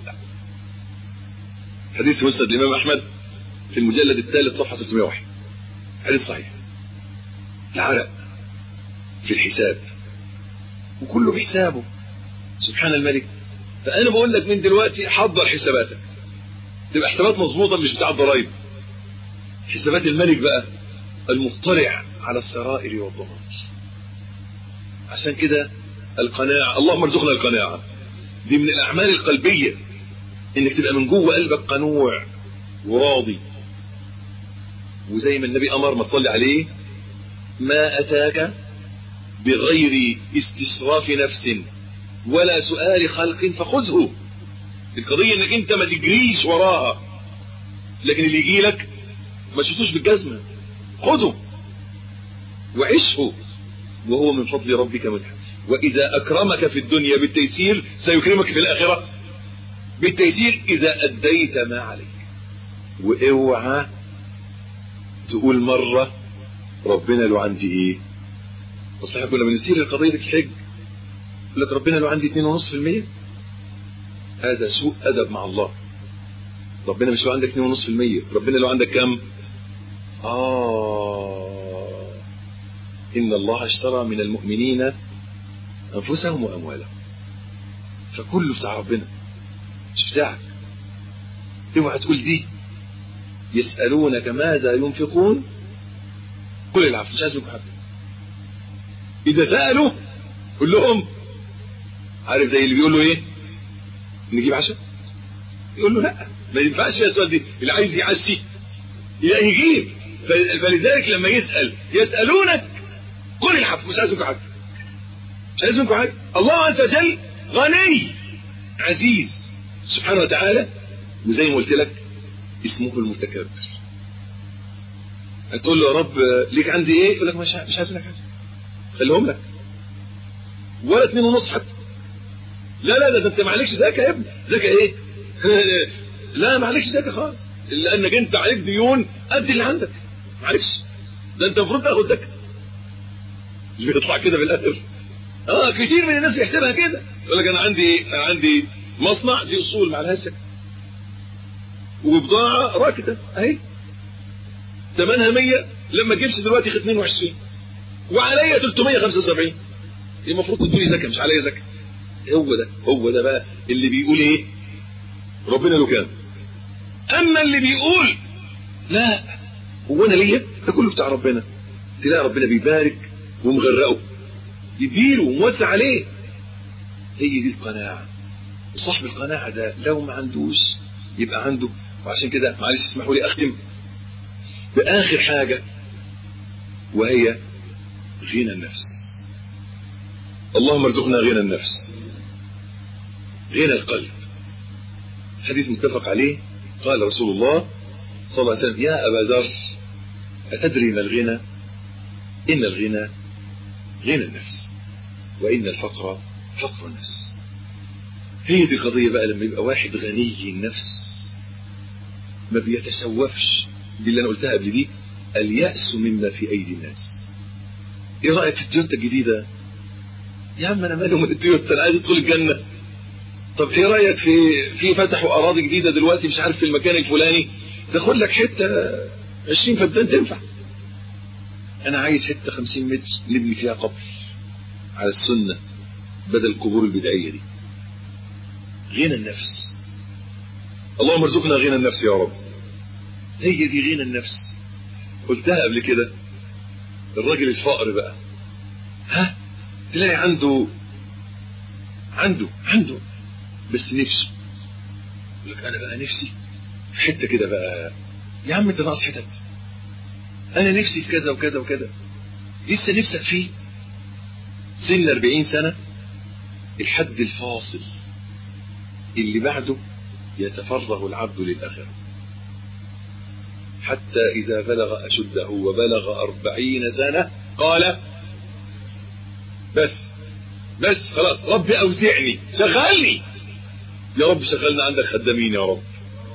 حديث مسند الإمام أحمد في المجلد الثالث صفحة 601 حديث صحيح العرق في الحساب وكله بحسابه سبحان الملك فأنا بقول لك من دلوقتي حضر حساباتك تبقى حسابات مظبوطة مش بتاع الضرايب حسابات الملك بقى المطلع على السرائر والضمائر عشان كده القناعة اللهم ارزقنا القناعة دي من الأعمال القلبية إنك تبقى من جوه قلبك قنوع وراضي وزي ما النبي أمر ما تصلي عليه ما أتاك بغير استشراف نفس ولا سؤال خلق فخذه القضية انك انت ما تجريش وراها لكن اللي يجي لك ما تشوتوش بالجزمة خذه وعشه وهو من فضل ربك منها وإذا أكرمك في الدنيا بالتيسير سيكرمك في الآخرة بالتيسير إذا أديت ما عليك واوعى تقول مرة ربنا له عندي ايه اصل احنا كنا بنسير القضية دي في الحج يقول لك ربنا له عندي 2.5% هذا سوء أدب مع الله ربنا مش له عندك 2.5% ربنا له عندك كم آه إن الله اشترى من المؤمنين أنفسهم وأموالهم فكله بتاع ربنا مش بتاعك اوعى تقول دي يسألونك ماذا ينفقون قل العفو مش عايز منكم حاجة إذا سألوا قل لهم عارف زي اللي بيقول له إيه نجيب عشاء يقول له لا ما ينفعش فيها السؤال دي اللي عايز يعشي يجيب فلذلك لما يسأل يسألونك قل العفو مش عايز منكم حاجة مش عايز منكم حاجة الله عز وجل غني عزيز سبحانه وتعالى وزي ما قلت لك اسمه المتكبر هتقول له يا رب ليك عندي ايه يقول لك مش مش عايز منك حاجه خليهم لك ولا اتنين ونص حتى لا لا لا ده انت معلكش زكاه يا ابني زكاه ايه لا معلكش زكاه خالص لانك انت عليك ديون قد اللي عندك معلش ده انت المفروض تاخد زكاه اللي بيطلع كده بالاخر اه كتير من الناس بيحسبها كده يقول لك انا عندي أنا عندي مصنع دي اصول مع الهسك وبضاعه راكده اهي ثمنها 100 لما تجيبش دلوقتي 22 وعليا 375 المفروض تدوني زكاه مش عليا زكاه هو ده هو ده بقى اللي بيقول ايه ربنا له كام اما اللي بيقول لا هو انا ليا ده كله بتاع ربنا تلاقي ربنا بيبارك ومغرقه يديله وموسع عليه هي دي القناعه وصاحب القناعه ده لو ما عندوش يبقى عنده وعشان كده معلش اسمحوا لي اختم باخر حاجه وهي غنى النفس اللهم ارزقنا غنى النفس غنى القلب حديث متفق عليه قال رسول الله صلى الله عليه وسلم يا أبا ذر أتدري ما الغنى إن الغنى غنى النفس وإن الفقر فقر النفس هي دي القضية بقى لما يبقى واحد غني النفس ما بيتشوفش باللي أنا قلتها قبل دي اليأس مما في أيدي الناس إيه رأيك في التويوتا الجديدة يا عم أنا مالي من التويوتا أنا عايز أدخل الجنة طب ايه رايك في في فتحوا اراضي جديده دلوقتي مش عارف في المكان الفلاني تاخد لك حته 20 فدان تنفع انا عايز حته 50 متر نبني فيها قبر على السنه بدل القبور البدعيه دي غنى النفس اللهم ارزقنا غنى النفس يا رب هي دي غنى النفس قلتها قبل كده الراجل الفقر بقى ها تلاقي عنده عنده عنده بس نفسه يقول لك انا بقى نفسي في حته كده بقى يا عم انت ناقص حتت انا نفسي في كذا وكذا وكذا لسه نفسك فيه سن 40 سنه الحد الفاصل اللي بعده يتفرغ العبد للاخره حتى إذا بلغ أشده وبلغ أربعين سنة قال بس بس خلاص رب أوزعني شغلني يا رب شغلنا عندك خدامين يا رب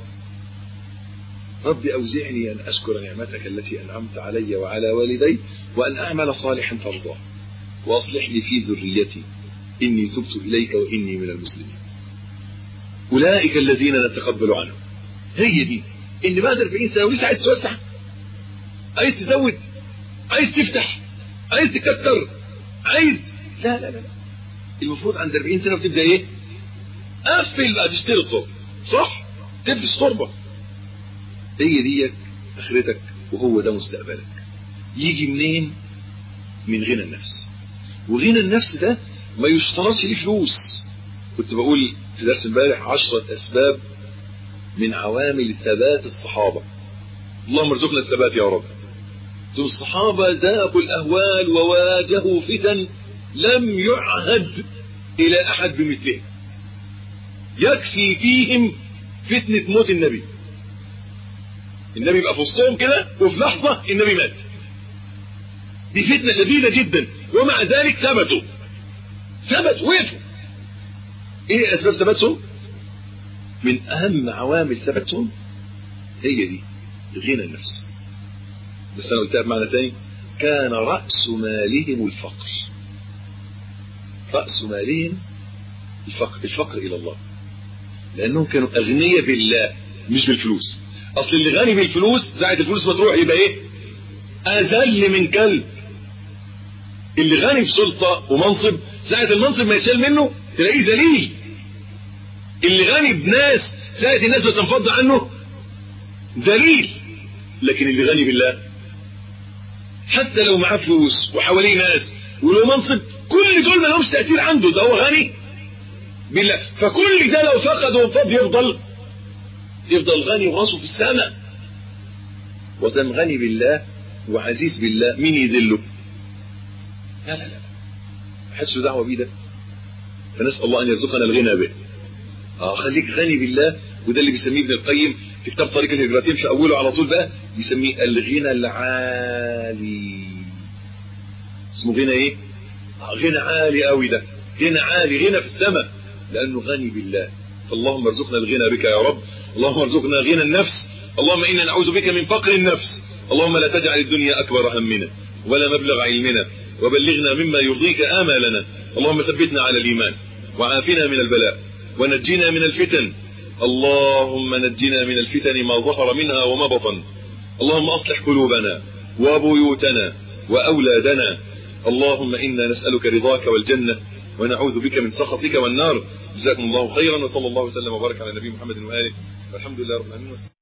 رب أوزعني أن أشكر نعمتك التي أنعمت علي وعلى والدي وأن أعمل صالحا ترضاه وأصلح لي في ذريتي إني تبت إليك وإني من المسلمين أولئك الذين نتقبل عنهم هي دي إن بعد 40 سنة ولسه عايز توسع عايز تزود عايز تفتح عايز تكتر عايز لا لا لا المفروض عند 40 سنة بتبدأ إيه قفل هتشتري التربة صح تفلس تربة هي ديك اخرتك وهو ده مستقبلك يجي منين من غنى النفس وغنى النفس ده ما يشترطش ليه فلوس كنت بقول في درس امبارح عشرة اسباب من عوامل ثبات الصحابة اللهم ارزقنا الثبات يا رب دول الصحابة ذاقوا الأهوال وواجهوا فتن لم يعهد إلى أحد بمثله يكفي فيهم فتنة موت النبي النبي يبقى في وسطهم كده وفي لحظة النبي مات دي فتنة شديدة جدا ومع ذلك ثبتوا ثبت وقفوا ايه اسباب ثباتهم من اهم عوامل ثباتهم هي دي غنى النفس بس انا قلتها بمعنى تاني كان رأس مالهم الفقر رأس مالهم الفقر الفقر الى الله لانهم كانوا اغنياء بالله مش بالفلوس اصل اللي غني بالفلوس ساعة الفلوس ما تروح يبقى ايه اذل من كلب اللي غني بسلطة ومنصب ساعة المنصب ما يتشال منه تلاقيه ذليل اللي غني بناس ساعة الناس بتنفض عنه ذليل لكن اللي غني بالله حتى لو معاه فلوس وحواليه ناس وله منصب كل دول ما لهمش تأثير عنده ده هو غني بالله فكل ده لو فقد وانفض يفضل يفضل غني وراسه في السماء ودم غني بالله وعزيز بالله مين يذله لا لا لا حدش دعوه بيه ده فنسال الله ان يرزقنا الغنى به اه خليك غني بالله وده اللي بيسميه ابن القيم في كتاب طريق الهجرتين في اوله على طول بقى بيسميه الغنى العالي اسمه غنى ايه آه غنى عالي قوي ده غنى عالي غنى في السماء لانه غني بالله فاللهم ارزقنا الغنى بك يا رب اللهم ارزقنا غنى النفس اللهم انا نعوذ بك من فقر النفس اللهم لا تجعل الدنيا اكبر همنا ولا مبلغ علمنا وبلغنا مما يرضيك آمالنا اللهم ثبتنا على الإيمان وعافنا من البلاء ونجنا من الفتن اللهم نجنا من الفتن ما ظهر منها وما بطن اللهم أصلح قلوبنا وبيوتنا وأولادنا اللهم إنا نسألك رضاك والجنة ونعوذ بك من سخطك والنار جزاكم الله خيرا وصلى الله وسلم وبارك على نبي محمد وآله والحمد لله رب العالمين